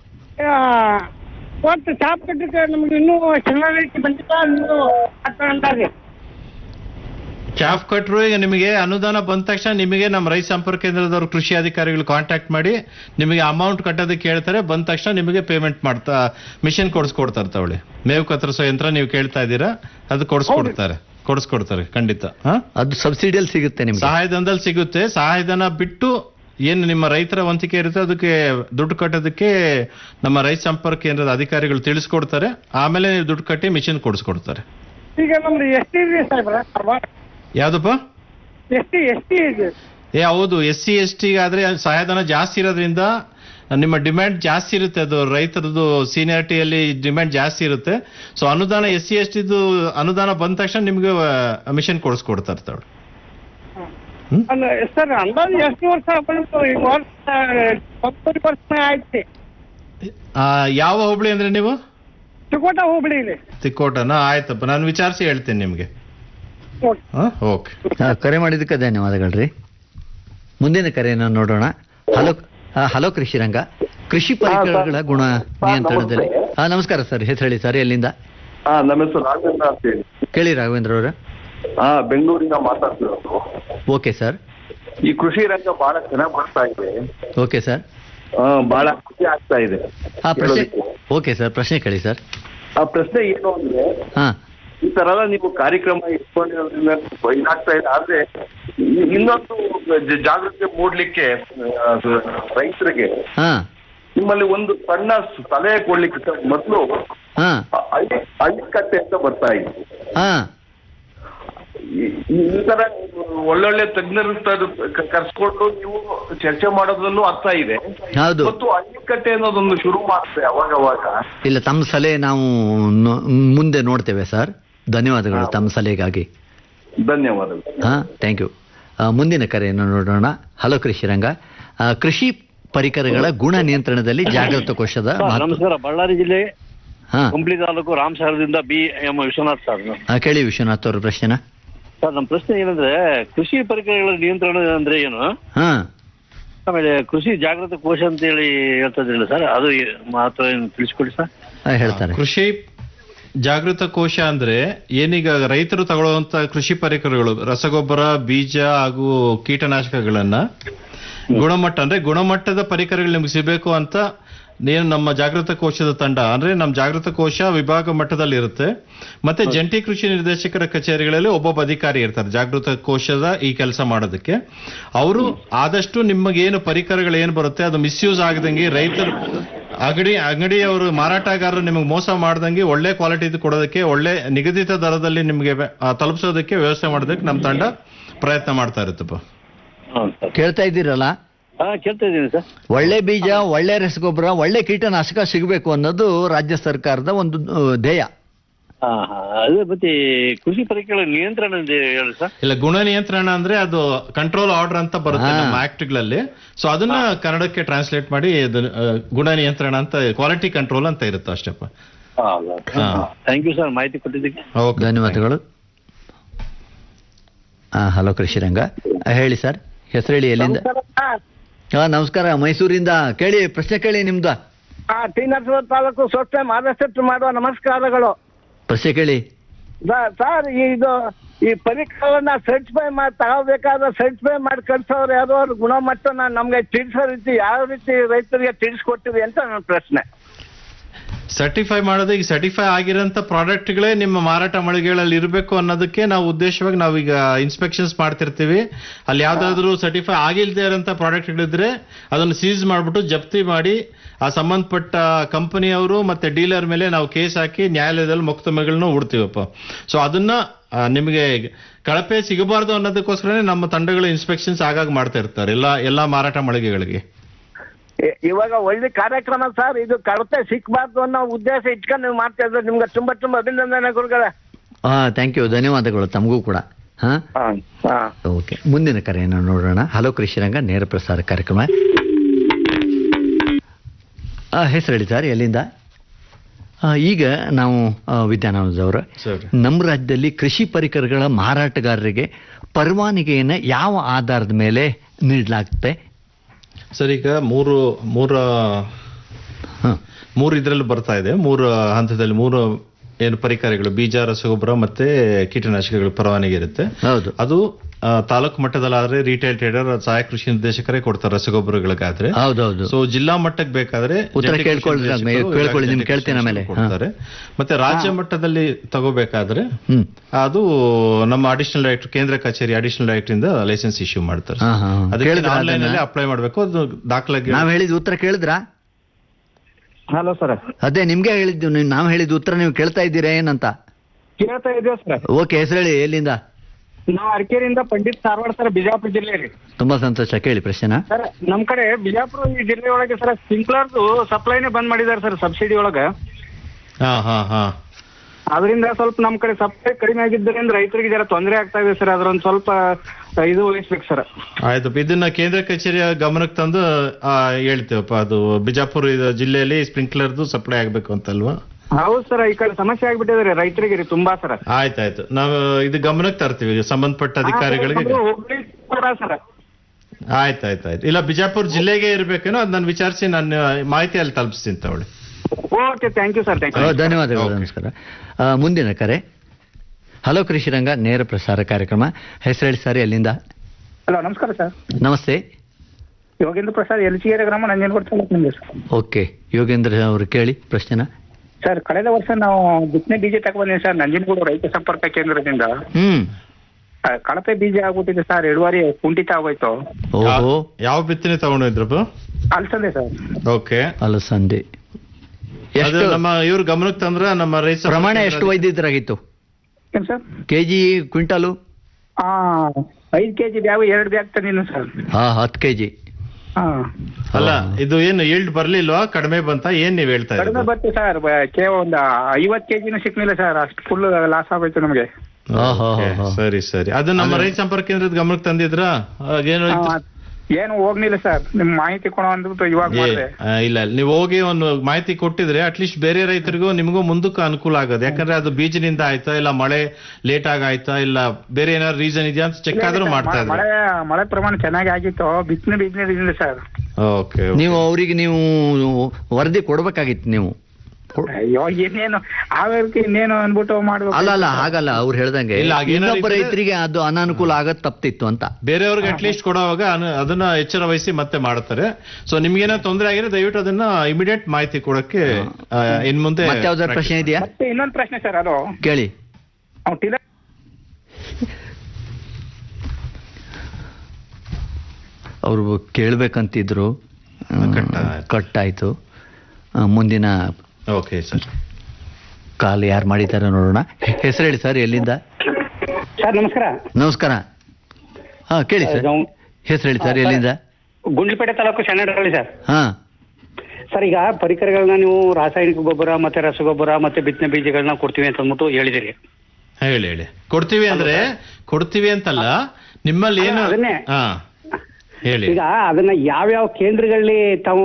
ಒಟ್ಟು ಚಾಪ್ ಕಟ್ಟಿದ್ರೆ ನಮ್ಗೆ ಇನ್ನೂ ಚೆನ್ನಾಗಿ ಬಂದಿಲ್ಲ ನೀವು ಅಂತಾರೆ ಕ್ಯಾಫ್ ಕಟ್ರು ಈಗ ನಿಮಗೆ ಅನುದಾನ ಬಂದ ತಕ್ಷಣ ನಿಮಗೆ ನಮ್ಮ ರೈತ ಸಂಪರ್ಕ ಕೇಂದ್ರದವ್ರು ಕೃಷಿ ಅಧಿಕಾರಿಗಳು ಕಾಂಟ್ಯಾಕ್ಟ್ ಮಾಡಿ ನಿಮಗೆ ಅಮೌಂಟ್ ಕಟ್ಟೋದಕ್ಕೆ ಹೇಳ್ತಾರೆ ಬಂದ ತಕ್ಷಣ ನಿಮಗೆ ಪೇಮೆಂಟ್ ಮಾಡ್ತಾ ಮಿಷನ್ ಕೊಡಿಸ್ಕೊಡ್ತಾರೆ ತಗೊಳ್ಳಿ ಮೇವು ಕತ್ತರಿಸೋ ಯಂತ್ರ ನೀವು ಕೇಳ್ತಾ ಇದ್ದೀರಾ ಅದು ಕೊಡಿಸ್ಕೊಡ್ತಾರೆ ಕೊಡಿಸ್ಕೊಡ್ತಾರೆ ಖಂಡಿತ ಹಾ ಅದು ಸಬ್ಸಿಡಿಯಲ್ಲಿ ಸಿಗುತ್ತೆ ನಿಮ್ಗೆ ಸಹಾಯಧನದಲ್ಲಿ ಸಿಗುತ್ತೆ ಸಹಾಯಧನ ಬಿಟ್ಟು ಏನು ನಿಮ್ಮ ರೈತರ ವಂತಿಕೆ ಇರುತ್ತೆ ಅದಕ್ಕೆ ದುಡ್ಡು ಕಟ್ಟೋದಕ್ಕೆ ನಮ್ಮ ರೈತ ಸಂಪರ್ಕ ಕೇಂದ್ರದ ಅಧಿಕಾರಿಗಳು ತಿಳಿಸ್ಕೊಡ್ತಾರೆ ಆಮೇಲೆ ನೀವು ದುಡ್ಡು ಕಟ್ಟಿ ಮಿಷನ್ ಕೊಡಿಸ್ಕೊಡ್ತಾರೆ ಈಗ ನಮ್ದು ಎಸ್ ಟಿ ಇದೆ ಸಾಹೇಬ್ರೆ ಯಾವ್ದಪ್ಪ ಎಸ್ ಟಿ ಎಸ್ ಟಿ ಇದೆ ಏ ಹೌದು ಎಸ್ ಸಿ ಎಸ್ ಟಿ ಆದ್ರೆ ಸಹಾಯಧನ ಜಾಸ್ತಿ ಇರೋದ್ರಿಂದ ನಿಮ್ಮ ಡಿಮ್ಯಾಂಡ್ ಜಾಸ್ತಿ ಇರುತ್ತೆ ಅದು ರೈತರದ್ದು ಸೀನಿಯಾರಿಟಿಯಲ್ಲಿ ಡಿಮ್ಯಾಂಡ್ ಜಾಸ್ತಿ ಇರುತ್ತೆ ಸೊ ಅನುದಾನ ಎಸ್ ಸಿ ಎಸ್ ಟಿದು ಅನುದಾನ ಬಂದ ತಕ್ಷಣ ನಿಮ್ಗೆ ಮಿಷನ್ ಕೊಡಿಸ್ಕೊಡ್ತಾರೆ ತಗೊಳ್ಳಿ ಅಲ್ಲ ಸರ್ ಅಂದಾಜು ಎಷ್ಟು ವರ್ಷ ಬಂತು ಈ ವರ್ಷ ಹತ್ತೊಂದು ವರ್ಷ ಆಯ್ತು ಆ, ಯಾವ ಹೋಬಳಿ ಅಂದ್ರೆ ನೀವು ಚಿಕೋಟ ಹೋಗ್ಬಿಡಿ ಇಲ್ಲಿ ತಿಕ್ಕೋಟನ ಆಯ್ತಪ್ಪ ನಾನು ವಿಚಾರಿಸಿ ಹೇಳ್ತೇನೆ ನಿಮ್ಗೆ ಓಕೆ. ಓಕೆ ಆ, ಕರೆ ಮಾಡಿದ್ದಕ್ಕೆ ಧನ್ಯವಾದಗಳ್ರಿ ಮುಂದಿನ ಕರೆಯನ್ನು ನೋಡೋಣ ಹಲೋ ಆ, ಹಲೋ ಕೃಷಿ ರಂಗ ಕೃಷಿ ಪರಿಕರಗಳ ಗುಣ ನಿಯಂತ್ರಣದಲ್ಲಿ ಹಾ ನಮಸ್ಕಾರ ಸರ್ ಹೆಸರು ಹೇಳಿ ಸರ್ ಎಲ್ಲಿಂದ ಹಾ ನಮ್ಮ ಹೆಸರು ರಾಘವೇಂದ್ರ ಅಂತ ಹೇಳಿ ಕೇಳಿ ರಾಘವೇಂದ್ರ ಅವರ ಹಾ ಬೆಂಗಳೂರಿಂದ ಮಾತಾಡ್ತಿರೋದು ಓಕೆ ಸರ್ ಈ ಕೃಷಿ ರಂಗ ಬಹಳ ಚೆನ್ನಾಗಿ ಬರ್ತಾ ಇದೆ ಓಕೆ ಸರ್ ಆ, ಬಹಳ ಖುಷಿ ಆಗ್ತಾ ಇದೆ ಆ ಪ್ರಶ್ನೆ ಕೇಳೋದಕ್ಕೆ. ಓಕೆ ಸರ್ ಪ್ರಶ್ನೆ ಕೇಳಿ ಸರ್ ಆ ಪ್ರಶ್ನೆ ಏನು ಅಂದ್ರೆ ಹಾಂ ಈ ತರ ಎಲ್ಲ ನೀವು ಕಾರ್ಯಕ್ರಮ ಇಟ್ಕೊಂಡಿರೋದ್ರಿಂದ ಇದಾಗ್ತಾ ಇದೆ ಆದ್ರೆ ಇ- ಇನ್ನೊಂದು ಜ- ಜಾಗೃತಿ ಮೂಡ್ಲಿಕ್ಕೆ ಆ, ಅದು ರೈತರಿಗೆ ಹಾಂ ನಿಮ್ಮಲ್ಲಿ ಒಂದು ಸಣ್ಣ ಸಲಹೆ ಕೊಡ್ಲಿಕ್ಕೆ ಸರ್ ಮೊದಲು ಹಾಂ ಹಳ್ಳಿ ಹಳ್ಳಿಕಟ್ಟೆ ಅಂತ ಬರ್ತಾ ಇತ್ತು ಹಾಂ ಈ- ಈ ತರ ಒಳ್ಳೊಳ್ಳೆ ತಜ್ಞರು ಕರ್ಸ್ಕೊಂಡು ನೀವು ಚರ್ಚೆ ಮಾಡೋದ್ರಲ್ಲೂ ಅರ್ಥ ಇದೆ ಹೌದು ಮತ್ತು ಹಳ್ಳಿಕಟ್ಟೆ ಅನ್ನೋದೊಂದು ಶುರು ಮಾಡ್ತೇವೆ ಅವಾಗ ಅವಾಗ ಇಲ್ಲ ತಮ್ಮ ಸಲಹೆ ನಾವು ನೋ- ಮುಂದೆ ನೋಡ್ತೇವೆ ಸರ್ ಧನ್ಯವಾದಗಳು ತಮ್ಮ ಸಲಹೆಗಾಗಿ ಧನ್ಯವಾದಗಳು ಹಾಂ ಥ್ಯಾಂಕ್ ಯು ಮುಂದಿನ ಕರೆಯನ್ನು ನೋಡೋಣ ಹಲೋ ಕೃಷಿ ರಂಗ ಆ, ಕೃಷಿ ಪರಿಕರಗಳ ಗುಣ ನಿಯಂತ್ರಣದಲ್ಲಿ ಜಾಗೃತ ಕೋಶದ ಸರ್, ಮಹತ್ವ ನಮಸ್ಕಾರ ಬಳ್ಳಾರಿ ಜಿಲ್ಲೆ ಹಾ ಹುಂಬ್ಳಿ ತಾಲೂಕು ರಾಮಸಾಗರದಿಂದ ಬಿ ಎಂ ವಿಶ್ವನಾಥ್ ಸರ್ ಆ, ಕೇಳಿ ವಿಶ್ವನಾಥ್ ಅವ್ರ ಪ್ರಶ್ನೆನ ಸರ್ ನಮ್ಮ ಪ್ರಶ್ನೆ ಏನಂದ್ರೆ ಕೃಷಿ ಪರಿಕರಗಳ ನಿಯಂತ್ರಣ ಅಂದ್ರೆ ಏನು ಹಾ ಆಮೇಲೆ ಕೃಷಿ ಜಾಗೃತ ಕೋಶ ಅಂತ ಹೇಳಿ ಹೇಳ್ತಾ ಇದ್ರಲ್ಲ ಸರ್ ಅದು ಏ- ಮಹತ್ವ ಏನು ತಿಳಿಸ್ಕೊಡಿ ಸರ್ ಆ, ಹೇಳ್ತಾರೆ ಕೃಷಿ ಜಾಗೃತ ಕೋಶ ಅಂದ್ರೆ ಏನೀಗ ರೈತರು ತಗೊಳ್ಳುವಂತ ಕೃಷಿ ಪರಿಕರಗಳು ರಸಗೊಬ್ಬರ ಬೀಜ ಹಾಗೂ ಕೀಟನಾಶಕಗಳನ್ನ ಗುಣಮಟ್ಟ ಅಂದ್ರೆ ಗುಣಮಟ್ಟದ ಪರಿಕರಗಳು ನಿಮ್ಗೆ ಸಿಗಬೇಕು ಅಂತ ಏನು ನಮ್ಮ ಜಾಗೃತ ಕೋಶದ ತಂಡ ಅಂದ್ರೆ ನಮ್ಮ ಜಾಗೃತ ಕೋಶ ವಿಭಾಗ ಮಟ್ಟದಲ್ಲಿ ಇರುತ್ತೆ ಮತ್ತೆ ಜಂಟಿ ಕೃಷಿ ನಿರ್ದೇಶಕರ ಕಚೇರಿಗಳಲ್ಲಿ ಒಬ್ಬೊಬ್ಬ ಅಧಿಕಾರಿ ಇರ್ತಾರೆ ಜಾಗೃತ ಕೋಶದ ಈ ಕೆಲಸ ಮಾಡೋದಕ್ಕೆ ಅವರು ಆದಷ್ಟು ನಿಮಗೇನು ಪರಿಕರಗಳು ಏನು ಬರುತ್ತೆ ಅದು ಮಿಸ್ಯೂಸ್ ಆಗದಂಗೆ ರೈತರು ಅಂಗಡಿ ಅಂಗಡಿಯವರು ಮಾರಾಟಗಾರರು ನಿಮಗೆ ಮೋಸ ಮಾಡ್ದಂಗೆ ಒಳ್ಳೆ ಕ್ವಾಲಿಟಿ ಕೊಡೋದಕ್ಕೆ ಒಳ್ಳೆ ನಿಗದಿತ ದರದಲ್ಲಿ ನಿಮಗೆ ಆ, ತಲುಪಿಸೋದಕ್ಕೆ ವ್ಯವಸ್ಥೆ ಮಾಡೋದಕ್ಕೆ ನಮ್ಮ ತಂಡ ಪ್ರಯತ್ನ ಮಾಡ್ತಾ ಇರುತ್ತಪ್ಪ ಕೇಳ್ತಾ ಇದ್ದೀರಲ್ಲ ಹಾ ಕೇಳ್ತಾ ಇದ್ದೀನಿ ಸರ್ ಒಳ್ಳೆ ಬೀಜ ಒಳ್ಳೆ ರಸಗೊಬ್ಬರ ಒಳ್ಳೆ ಕೀಟನಾಶಕ ಸಿಗಬೇಕು ಅನ್ನೋದು ರಾಜ್ಯ ಸರ್ಕಾರದ ಒಂದು ಆ, ಧ್ಯೇಯ ಹಾ ಹಾ ಅದೇ ಮತ್ತೆ ಕೃಷಿ ಪರಿಕರಗಳ ನಿಯಂತ್ರಣ ಅಂತ ಹೇಳಿ ಸರ್ ಇಲ್ಲ ಗುಣ ನಿಯಂತ್ರಣ ಅಂದ್ರೆ ಅದು ಕಂಟ್ರೋಲ್ ಆರ್ಡರ್ ಅಂತ ಬರುತ್ತೆ ಹಾ. ನಮ್ಮ ಆಕ್ಟ್ಗಳಲ್ಲಿ ಸೊ ಅದನ್ನ ಕನ್ನಡಕ್ಕೆ ಟ್ರಾನ್ಸ್ಲೇಟ್ ಮಾಡಿ ಅದು, ಆ, ಗುಣ ನಿಯಂತ್ರಣ ಅಂತ ಕ್ವಾಲಿಟಿ ಕಂಟ್ರೋಲ್ ಅಂತ ಇರುತ್ತೆ ಅಷ್ಟಪ್ಪ ಹಾ. ಥ್ಯಾಂಕ್ ಯು ಸರ್ ಮಾಹಿತಿ ಕೊಟ್ಟಿದ್ದಕ್ಕೆ ಓಕೆ ಧನ್ಯವಾದಗಳು ಆ, ಹಲೋ ಕೃಷಿ ರಂಗ ಆ, ಹೇಳಿ ಸರ್ ಹೆಸರು ಹೇಳಿ ಎಲ್ಲಿಂದ ಹಾ ನಮಸ್ಕಾರ ಮೈಸೂರಿಂದ ಕೇಳಿ ಪ್ರಶ್ನೆ ಕೇಳಿ ನಿಮ್ದು ಆ ಟಿ ನರಸೀಪುರ ತಾಲೂಕು ಸ್ವಚ್ಛ ಮಾರ್ಗಸೂಚಿ ಮಾಡುವ ನಮಸ್ಕಾರಗಳು ಪ್ರಶ್ನೆ ಕೇಳಿ ಸ- ಸರ್ ಇದು ಈ ಪರಿಕರಗಳನ್ನ ಸರ್ಟಿಫೈ ಮಾಡಿ ತಗೋಬೇಕಾದ್ರೆ ಸರ್ಟಿಫೈ ಮಾಡಿ ಕಳ್ಸೋರು ಯಾರು ಅವ್ರ ಗುಣಮಟ್ಟನ ನಮ್ಗೆ ತಿಳಿಸೋ ರೀತಿ ಯಾವ ರೀತಿ ರೈತರಿಗೆ ತಿಳಿಸ್ಕೊಟ್ಟಿರಿ ಅಂತ ನನ್ನ ಪ್ರಶ್ನೆ ಸರ್ಟಿಫೈ ಮಾಡೋದು ಈಗ ಸರ್ಟಿಫೈ ಆಗಿರೋಂಥ ಪ್ರಾಡಕ್ಟ್ಗಳೇ ನಿಮ್ಮ ಮಾರಾಟ ಮಳಿಗೆಗಳಲ್ಲಿ ಇರಬೇಕು ಅನ್ನೋದಕ್ಕೆ ನಾವು ಉದ್ದೇಶವಾಗಿ ನಾವೀಗ ಇನ್ಸ್ಪೆಕ್ಷನ್ಸ್ ಮಾಡ್ತಿರ್ತೀವಿ ಅಲ್ಲಿ ಯಾವ್ದಾದ್ರು ಸರ್ಟಿಫೈ ಆಗಿಲ್ದೇ ಇರೋಂಥ ಪ್ರಾಡಕ್ಟ್ಗಳಿದ್ರೆ ಅದನ್ನು ಸೀಸ್ ಮಾಡಿಬಿಟ್ಟು ಜಪ್ತಿ ಮಾಡಿ ಆ ಸಂಬಂಧಪಟ್ಟ ಕಂಪನಿಯವರು ಮತ್ತೆ ಡೀಲರ್ ಮೇಲೆ ನಾವು ಕೇಸ್ ಹಾಕಿ ನ್ಯಾಯಾಲಯದಲ್ಲಿ ಮೊಕದ್ದಮೆಗಳನ್ನ ಹೂಡ್ತೀವಪ್ಪ ಸೊ ಅದನ್ನ ಆ, ನಿಮಗೆ ಕಳಪೆ ಸಿಗಬಾರ್ದು ಅನ್ನೋದಕ್ಕೋಸ್ಕರನೇ ನಮ್ಮ ತಂಡಗಳು ಇನ್ಸ್ಪೆಕ್ಷನ್ಸ್ ಆಗಾಗ ಮಾಡ್ತಾ ಇರ್ತಾರೆ ಎಲ್ಲ ಎಲ್ಲಾ ಮಾರಾಟ ಮಳಿಗೆಗಳಿಗೆ ಇ- ಇವಾಗ ಒಳ್ಳೆ ಕಾರ್ಯಕ್ರಮ ಸರ್ ಇದು ಕಳಪೆ ಸಿಕ್ಬಾರ್ದು ಅನ್ನೋ ಉದ್ದೇಶ ಇಟ್ಕೊಂಡು ನೀವು ಮಾಡ್ತಾ ಇದ್ರೆ ನಿಮ್ಗೆ ತುಂಬಾ ತುಂಬಾ ಅಭಿನಂದನೆ ಗುರುಗಳೇ ಹಾ ಥ್ಯಾಂಕ್ ಯು ಧನ್ಯವಾದಗಳು ತಮಗೂ ಕೂಡ ಹಾ ಹಾ ಓಕೆ ಮುಂದಿನ ಕರೆಯನ್ನು ನೋಡೋಣ ಹಲೋ ಕೃಷಿ ರಂಗ ನೇರ ಪ್ರಸಾರ ಕಾರ್ಯಕ್ರಮ ಆ, ಹೆಸರು ಹೇಳಿ ಸರ್ ಎಲ್ಲಿಂದ ಆ, ಈಗ ನಾವು ಆ, ವಿದ್ಯಾನಂದದವರು ನಮ್ಮ ರಾಜ್ಯದಲ್ಲಿ ಕೃಷಿ ಪರಿಕರಗಳ ಮಾರಾಟಗಾರರಿಗೆ ಪರವಾನಗಿಯನ್ನು ಯಾವ ಆಧಾರದ ಮೇಲೆ ನೀಡಲಾಗುತ್ತೆ ಸರ್ ಈಗ ಮೂರು ಮೂರ ಮೂರು ಇದ್ರಲ್ಲಿ ಬರ್ತಾ ಇದೆ ಮೂರು ಹಂತದಲ್ಲಿ ಮೂರು ಏನು ಪರಿಕರಗಳು ಬೀಜ ರಸಗೊಬ್ಬರ ಮತ್ತೆ ಕೀಟನಾಶಕಗಳ ಪರವಾನಗಿ ಇರುತ್ತೆ ಹೌದು ಅದು ಆ, ತಾಲೂಕು ಮಟ್ಟದಲ್ಲಾದ್ರೆ ರಿಟೇಲ್ ಟ್ರೇಡರ್ ಸಹಾಯಕ ಕೃಷಿ ನಿರ್ದೇಶಕರೇ ಕೊಡ್ತಾರೆ ರಸಗೊಬ್ಬರಗಳಿಗಾದ್ರೆ ಹೌದೌದು ಸೊ ಜಿಲ್ಲಾ ಮಟ್ಟಕ್ಕೆ ಬೇಕಾದ್ರೆ ಉತ್ತರ ಜಂಟಿ ಕೃಷಿ ಕೇಳ್ಕೊಳ್ಳಿ, ನಿರ್ದೇಶಕರು ಕೇಳ್ಕೊಳ್ಳಿ, ನಿಮ್ಗೆ ಜಂಟಿ ಕೇಳ್ತೇನೆ ಕೃಷಿ ಆಮೇಲೆ. ಕೊಡ್ತಾರೆ ಮತ್ತೆ ರಾಜ್ಯ ಮಟ್ಟದಲ್ಲಿ ತಗೋಬೇಕಾದ್ರೆ ಹ್ಮ್ ಅದು ನಮ್ಮ ಅಡಿಷನಲ್ ಡೈರೆಕ್ಟರ್ ಕೇಂದ್ರ ಕಚೇರಿ ಅಡಿಷನಲ್ ಡೈರೆಕ್ಟರ್ ಇಂದ ಲೈಸೆನ್ಸ್ ಇಶ್ಯೂ ಮಾಡ್ತಾರೆ ಹಾ, ಹಾ, ಹಾ. ಅದಕ್ಕೆ ಕೇಳಿದ್ರಾ ಆನ್ಲೈನ್ ಅಲ್ಲಿ ಅದನ್ನ? ಅಪ್ಲೈ ಮಾಡಬೇಕು ಅದು ದಾಖಲಾಗಿ ನಾವು ಹೇಳಿದ ಉತ್ತರ ಕೇಳಿದ್ರಾ ಹಲೋ ಸರ್ ಅದೇ ನಿಮ್ಗೆ ಹೇಳಿದ್ದು ನೀವು- ನಾವು ಹೇಳಿದ ಉತ್ತರ ನೀವು ಕೇಳ್ತಾ ಇದ್ದೀರಾ ಏನಂತ ಕೇಳ್ತಾ ಇದ್ದೇವೆ ಸರ್ ಓಕೆ ಹೆಸರು ಹೇಳಿ ಎಲ್ಲಿಂದ ನಾವು ಅರಕೇರಿಯಿಂದ ಪಂಡಿತ್ ಧಾರವಾಡ ಸರ್ ಬಿಜಾಪುರ ಜಿಲ್ಲೆ ರೀ ತುಂಬಾ ಸಂತೋಷ ಕೇಳಿ ಪ್ರಶ್ನೆನ ಸರ್ ನಮ್ ಕಡೆ ಬಿಜಾಪುರ ಈ ಜಿಲ್ಲೆ ಒಳಗೆ ಸರ್ ಸ್ಪ್ರಿಂಕ್ಲರ್ದು ಸಪ್ಲೈನೇ ಬಂದ್ ಮಾಡಿದ್ದಾರೆ ಸರ್ ಸಬ್ಸಿಡಿ ಒಳಗ ಹಾ ಹಾ ಹಾ ಅದರಿಂದ ಸ್ವಲ್ಪ ನಮ್ ಕಡೆ ಸಪ್ಲೈ ಕಡಿಮೆ ಆಗಿದ್ದರಿಂದ ರೈತರಿಗೆ ಜರ ತೊಂದರೆ ಆಗ್ತಾ ಇದೆ ಸರ್ ಅದ್ರೊಂದ್ ಸ್ವಲ್ಪ ಇದು ವಹಿಸ್ಬೇಕು ಸರ್ ಆಯ್ತಪ್ಪ ಇದನ್ನ ಕೇಂದ್ರ ಕಚೇರಿಯ ಗಮನಕ್ಕೆ ತಂದು ಆ, ಹೇಳ್ತೇವಪ್ಪ ಅದು ಬಿಜಾಪುರ ಇದು ಜಿಲ್ಲೆಯಲ್ಲಿ ಸ್ಪ್ರಿಂಕ್ಲರ್ದು ಸಪ್ಲೈ ಆಗ್ಬೇಕು ಅಂತಲ್ವಾ ಹೌದು ಸರ್ ಈ ಕಡೆ ಸಮಸ್ಯೆ ಆಗ್ಬಿಟ್ಟಿದೆ ರೈತರಿಗೆ ರೀ ತುಂಬಾ ಸರ್ ಆಯ್ತಾಯ್ತು ನಾವು ಇದು ಗಮನಕ್ಕೆ ತರ್ತೀವಿ ಸಂಬಂಧಪಟ್ಟ ಅಧಿಕಾರಿಗಳಿಗೆ ಹುಬ್ಳಿ ಕೂಡ ಸರ್ ಆಯ್ತಾಯ್ತಾಯ್ತು ಇಲ್ಲ ಬಿಜಾಪುರ ಜಿಲ್ಲೆಗೆ ಇರ್ಬೇಕೇನೋ ಅದ್ ನಾನು ವಿಚಾರಿಸಿ ನಾನು ಮಾಹಿತಿ ಅಲ್ಲಿ ತಲುಪಿಸ್ತೀನಿ ತಗೊಳ್ಳಿ okay thank you sir thank ಓ, ಯು ಧನ್ಯವಾದಗಳು ನಮಸ್ಕಾರ ಆ, ಮುಂದಿನ ಕರೆ ಹಲೋ ಕೃಷಿ ರಂಗ ನೇರ ಪ್ರಸಾರ ಕಾರ್ಯಕ್ರಮ ಹೆಸರು ಹೇಳಿ ಸರ್ ಎಲ್ಲಿಂದ ಹಲೋ ನಮಸ್ಕಾರ ಸರ್ ನಮಸ್ತೆ ಯೋಗೇಂದ್ರ ಪ್ರಸಾದ್ ಎಲ್ಚಿಗೆರೆ ಗ್ರಾಮ ನಂಜನಗೂಡು ತಾಲೂಕು ನಿಮಗೆ ಸರ್ ಓಕೆ ಯೋಗೇಂದ್ರ ಅವರು ಕೇಳಿ ಪ್ರಶ್ನೆನ ಸರ್ ಕಳೆದ ವರ್ಷ ನಾವು ಬಿತ್ತನೆ ಬೀಜ ತಗೊಂಡ್ಬಂದಿವಿ ಸರ್ ನಂಜನಗೂಡು ರೈತ ಸಂಪರ್ಕ ಕೇಂದ್ರದಿಂದ ಹ್ಮ್ ಆ, ಕಳಪೆ ಬೀಜ ಆಗ್ಬಿಟ್ಟಿದೆ ಸರ್ ಇಳುವರಿ ಕುಂಠಿತ ಆಗೋಯ್ತು ಓಹೋ ಯಾವ ಬಿತ್ತನೆ ತಗೊಂಡಿದ್ರಪ್ಪ ಅಲ್ಸಂದೆ ಸರ್ ಓಕೆ ಅಲಸಂದೆ ಅದು ಎಷ್ಟು ನಮ್ಮ ಇವ್ರ ಗಮನಕ್ಕೆ ತಂದ್ರ ನಮ್ಮ ರೈತ ಪ್ರಮಾಣ ಎಷ್ಟು ಒಯ್ದಿದ್ರಾಗಿತ್ತು ಏನ್ ಸರ್ ಕೆಜಿ ಕ್ವಿಂಟಾಲು ಆ ಐದು ಕೆಜಿ ಬ್ಯಾಗ್ ಎರಡು ಬ್ಯಾಗ್ ತಂದಿನ ಸರ್ ಹಾ ಹತ್ತು ಕೆಜಿ ಹಾ ಅಲ್ಲ ಇದು ಏನು ಈಲ್ಡ್ ಬರ್ಲಿಲ್ವಾ ಕಡಿಮೆ ಬಂತ ಏನ್ ನೀವ್ ಹೇಳ್ತಾ ಕಡಿಮೆ ಇರೋದು ಬರ್ತೀವಿ ಸರ್ ಕೇವಲ ಒಂದು ಐವತ್ತು ಕೆಜಿನೂ ಸಿಕ್ಲಿಲ್ಲ ಸರ್ ಅಷ್ಟು ಫುಲ್ ಲಾಸ್ ಆಗೋಯ್ತು ನಮಗೆ Okay, ಸರಿ ಸರಿ ಅದು ನಮ್ಮ ರೈತ ಸಂಪರ್ಕ ಕೇಂದ್ರದ ಗಮನಕ್ಕೆ ತಂದಿದ್ರ ಏನು ಆ, ಏನು ಹೋಗ್ಲಿಲ್ಲ ಸರ್ ನಿಮ್ ಮಾಹಿತಿ ಕೊಡೋ ಅಂದ್ಬಿಟ್ಟು ಇವಾಗ ಮಾಡಿದೆ ಇಲ್ಲ ನೀವು ಹೋಗಿ ಒಂದು ಮಾಹಿತಿ ಕೊಟ್ಟಿದ್ರೆ ಅಟ್ಲೀಸ್ಟ್ ಬೇರೆ ರೈತರಿಗೂ ನಿಮಗೂ ಮುಂದಕ್ಕೆ ಅನುಕೂಲ ಆಗೋದು ಯಾಕಂದ್ರೆ ಅದು ಬೀಜನಿಂದ ಆಯ್ತಾ ಇಲ್ಲ ಮಳೆ ಲೇಟ್ ಆಗ ಆಯ್ತಾ ಇಲ್ಲ ಬೇರೆ ಏನಾದ್ರು ರೀಸನ್ ಇದೆಯಾ ಅಂತ ಚೆಕ್ ಆದ್ರೂ ಮಾಡ್ತಾ ಇದ್ರೆ ಮಳೆ ಮಳೆ ಪ್ರಮಾಣ ಚೆನ್ನಾಗಿ ಆಗಿತ್ತು ಬಿತ್ತನೆ ಬಿತ್ತನೆ ಸರ್ ಓಕೆ ನೀವು ಅವರಿಗೆ ನೀವು ವರದಿ ಕೊಡ್ಬೇಕಾಗಿತ್ತು ನೀವು ಅಯ್ಯೋ ಇನ್ನೇನು ಆವೇರ್ಕೆ ಇನ್ನೇನು ಅನ್ಬಿಟ್ಟು ಮಾಡ್ಬೇಕು ಅಲ್ಲ ಅಲ್ಲ ಹಾಗಲ್ಲ ಅವ್ರು ಹೇಳ್ದಂಗೆ ಇಲ್ಲ, ಹಾಗೇನಾದ್ರು ಇನ್ನೊಬ್ಬ ಇದ್ರೆ- ರೈತರಿಗೆ ಅದು ಅನಾನುಕೂಲ ಆಗದ್ ತಪ್ತಿತ್ತು ಅಂತ ಬೇರೆಯವ್ರಿಗೆ ಅಟ್ಲೀಸ್ಟ್ ಕೊಡುವಾಗ ಅನ- ಅದನ್ನ ಎಚ್ಚರ ವಹಿಸಿ ಮತ್ತೆ ಮಾಡ್ತಾರೆ ಸೊ ನಿಮ್ಗೇನೋ ತೊಂದರೆ ಆಗಿದ್ರೆ ದಯವಿಟ್ಟು ಅದನ್ನ ಇಮಿಡಿಯೇಟ್ ಮಾಹಿತಿ ಕೊಡಕ್ಕೆ ಆ, ಇನ್ ಮುಂದೆ ಮತ್ತೆ ಯಾವ್ದಾದ್ರು ಪ್ರಶ್ನೆ ಇದೆಯಾ ಮತ್ತೆ ಇನ್ನೊಂದು ಪ್ರಶ್ನೆ ಸರ್ ಅದು ಕೇಳಿ ಅವ್ನು ಟಿಲರ್ ಅವರು ಕೇಳ್ಬೇಕಂತಿದ್ರು ಕಟ್ಟಾಯ್ತು ಆ, ಮುಂದಿನ ಓಕೆ ಸರ್ ಕಾಲ್ ಯಾರು ಮಾಡಿದ್ದಾರೆ ನೋಡೋಣ ಹೆಸರು ಹೇಳಿ ಸರ್ ಎಲ್ಲಿಂದ ಸರ್ ನಮಸ್ಕಾರ ನಮಸ್ಕಾರ ಹಾ ಕೇಳಿ ಸರ್ ಹೆಸರು ಹೇಳಿ ಸರ್ ಎಲ್ಲಿಂದ ಗುಂಡ್ಲಪೇಟೆ ತಾಲೂಕು ಶರಣಹಳ್ಳಿ ಸರ್ ಹಾ ಸರ್ ಈಗ ಪರಿಕರಗಳನ್ನ ನೀವು ರಾಸಾಯನಿಕ ಗೊಬ್ಬರ ಮತ್ತೆ ರಸಗೊಬ್ಬರ ಮತ್ತೆ ಬಿತ್ತನೆ ಬೀಜಗಳನ್ನ ಕೊಡ್ತೀವಿ ಅಂತ ಅಂದ್ಬಿಟ್ಟು ಹೇಳಿದಿರಿ ಹೇಳಿ ಹೇಳಿ ಕೊಡ್ತೀವಿ ಅಂದ್ರೆ ಕೊಡ್ತೀವಿ ಅಂತಲ್ಲ ನಿಮ್ಮಲ್ಲಿ ಏನು ಅದನ್ನೇ. ಹಾ ಹೇಳಿ ಈಗ ಅದನ್ನ ಯಾವ್ಯಾವ ಕೇಂದ್ರಗಳಲ್ಲಿ ತಾವು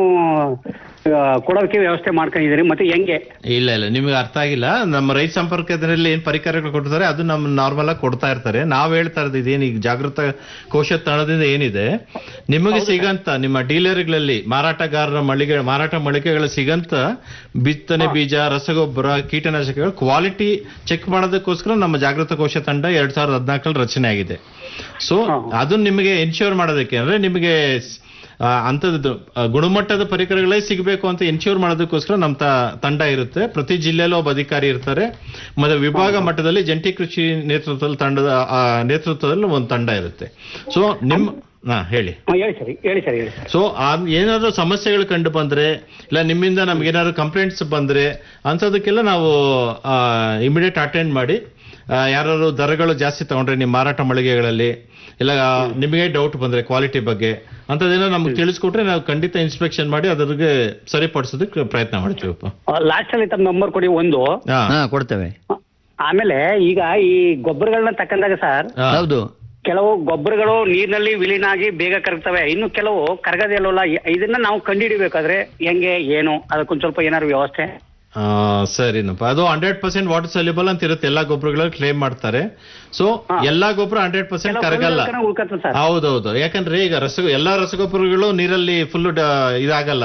ಆ, ಕೊಡೋದಕ್ಕೆ ವ್ಯವಸ್ಥೆ ಮಾಡ್ಕೊಂಡಿದ್ದೀರಿ ಮತ್ತೆ ಹೆಂಗೆ ಇಲ್ಲ ಇಲ್ಲ ನಿಮ್ಗೆ ಅರ್ಥ ಆಗಿಲ್ಲ ನಮ್ಮ ರೈತ ಸಂಪರ್ಕದಲ್ಲಿ ಏನ್ ಪರಿಕರಗಳು ಕೊಡ್ತಾರೆ ಅದು ನಮ್ಮ ನಾರ್ಮಲ್ ಆಗಿ ಕೊಡ್ತಾ ಇರ್ತಾರೆ ನಾವ್ ಹೇಳ್ತಾ ಇರೋದು ಇದೇನು ಈಗ ಜಾಗೃತ ಕೋಶ ತಾಣದಿಂದ ಏನಿದೆ ನಿಮಗೆ ಸಿಗಂತ ನಿಮ್ಮ ಡೀಲರ್ಗಳಲ್ಲಿ ಮಾರಾಟಗಾರರ ಮಳಿಗೆ ಮಾರಾಟ ಮಳಿಗೆಗಳ ಸಿಗಂತ ಬಿತ್ತನೆ ಬೀಜ ರಸಗೊಬ್ಬರ ಕೀಟನಾಶಕಗಳು ಕ್ವಾಲಿಟಿ ಚೆಕ್ ಮಾಡೋದಕ್ಕೋಸ್ಕರ ನಮ್ಮ ಜಾಗೃತ ಕೋಶ ತಂಡ ಎರಡ್ ಸಾವಿರದ ಹದಿನಾಲ್ಕರಲ್ಲಿ ರಚನೆ ಆಗಿದೆ ಸೊ ಅದು ನಿಮಗೆ ಎನ್ಶ್ಯೂರ್ ಮಾಡೋದಕ್ಕೆ ಅಂದ್ರೆ ನಿಮಗೆ ಆ, ಅಂಥದ್ದು ಆ, ಗುಣಮಟ್ಟದ ಪರಿಕರಗಳೇ ಸಿಗಬೇಕು ಅಂತ ಎನ್ಶ್ಯೂರ್ ಮಾಡೋದಕ್ಕೋಸ್ಕರ ನಮ್ಮ ತ- ತಂಡ ಇರುತ್ತೆ ಪ್ರತಿ ಜಿಲ್ಲೆಯಲ್ಲೂ ಒಬ್ಬ ಅಧಿಕಾರಿ ಇರ್ತಾರೆ ಮತ್ತೆ ವಿಭಾಗ ಮಟ್ಟದಲ್ಲಿ ಜಂಟಿ ಕೃಷಿ ನೇತೃತ್ವದಲ್ಲಿ ತಂಡದ ಆ, ನೇತೃತ್ವದಲ್ಲಿ ಒಂದು ತಂಡ ಇರುತ್ತೆ ಸೊ ನಿಮ್ಮ ಹಾ ಹೇಳಿ ಹಾ, ಹೇಳಿ ಸರ್ ಹೇಳಿ ಸರ್ ಹೇಳಿ ಸರ್ ಸೊ ಏನಾದ್ರು ಸಮಸ್ಯೆಗಳು ಕಂಡು ಬಂದ್ರೆ ಇಲ್ಲ ನಿಮ್ಮಿಂದ ನಮ್ಗೆ ಏನಾದ್ರು ಕಂಪ್ಲೇಂಟ್ಸ್ ಬಂದ್ರೆ ಅಂಥದಕ್ಕೆಲ್ಲ ನಾವು ಇಮಿಡಿಯೇಟ್ ಅಟೆಂಡ್ ಮಾಡಿ ಯಾರು ದರಗಳು ಜಾಸ್ತಿ ತಗೊಂಡ್ರೆ ನಿಮ್ಮ ಮಾರಾಟ ಮಳಿಗೆಗಳಲ್ಲಿ ಇಲ್ಲ ನಿಮಗೆ ಡೌಟ್ ಬಂದ್ರೆ ಕ್ವಾಲಿಟಿ ಬಗ್ಗೆ ಅಂಥದ್ದೇನೋ ನಮ್ಗೆ ತಿಳಿಸ್ಕೊಟ್ರೆ ನಾವು ಖಂಡಿತ ಇನ್ಸ್ಪೆಕ್ಷನ್ ಮಾಡಿ ಅದ್ರಿಗೆ ಸರಿಪಡಿಸೋದಕ್ಕೆ ಪ್ರಯತ್ನ ಮಾಡ್ತೀವಪ್ಪ ಲಾಸ್ಟ್ ಅಲ್ಲಿ ತಮ್ಮ ನಂಬರ್ ಕೊಡಿ ಒಂದು ಹಾ ಕೊಡ್ತೇವೆ ಆಮೇಲೆ ಈಗ ಈ ಗೊಬ್ಬರಗಳನ್ನ ತಕ್ಕಂದಾಗ ಸರ್ ಹೌದು ಕೆಲವು ಗೊಬ್ಬರಗಳು ನೀರಿನಲ್ಲಿ ವಿಲೀನ ಆಗಿ ಬೇಗ ಕರಗ್ತವೆ ಇನ್ನು ಕೆಲವು ಕರಗದೇ ಇಲ್ವಲ್ಲ ಇ- ಇದನ್ನ ನಾವು ಕಂಡುಹಿಡಿಬೇಕಾದ್ರೆ ಹೆಂಗೆ ಏನು ಅದಕ್ಕೊಂದ್ ಸ್ವಲ್ಪ ಏನಾದ್ರು ವ್ಯವಸ್ಥೆ ಆ, ಸರಿನಪ್ಪ ಅದು ಹಂಡ್ರೆಡ್ ಪರ್ಸೆಂಟ್ ವಾಟರ್ ಸಲ್ಯೂಬಲ್ ಅಂತ ಇರುತ್ತೆ ಎಲ್ಲಾ ಗೊಬ್ಬರಗಳಲ್ಲಿ ಕ್ಲೇಮ್ ಮಾಡ್ತಾರೆ ಸೊ ಎಲ್ಲಾ ಗೊಬ್ಬರ ಹಂಡ್ರೆಡ್ ಪರ್ಸೆಂಟ್ ಕರಗಲ್ಲ ಉಳ್ಕತ್ತ ಸರ್ ಹೌದೌದು ಯಾಕಂದ್ರೆ ಈಗ ರಸ ಎಲ್ಲಾ ರಸಗೊಬ್ಬರಗಳು ನೀರಲ್ಲಿ ಫುಲ್ ಇದಾಗಲ್ಲ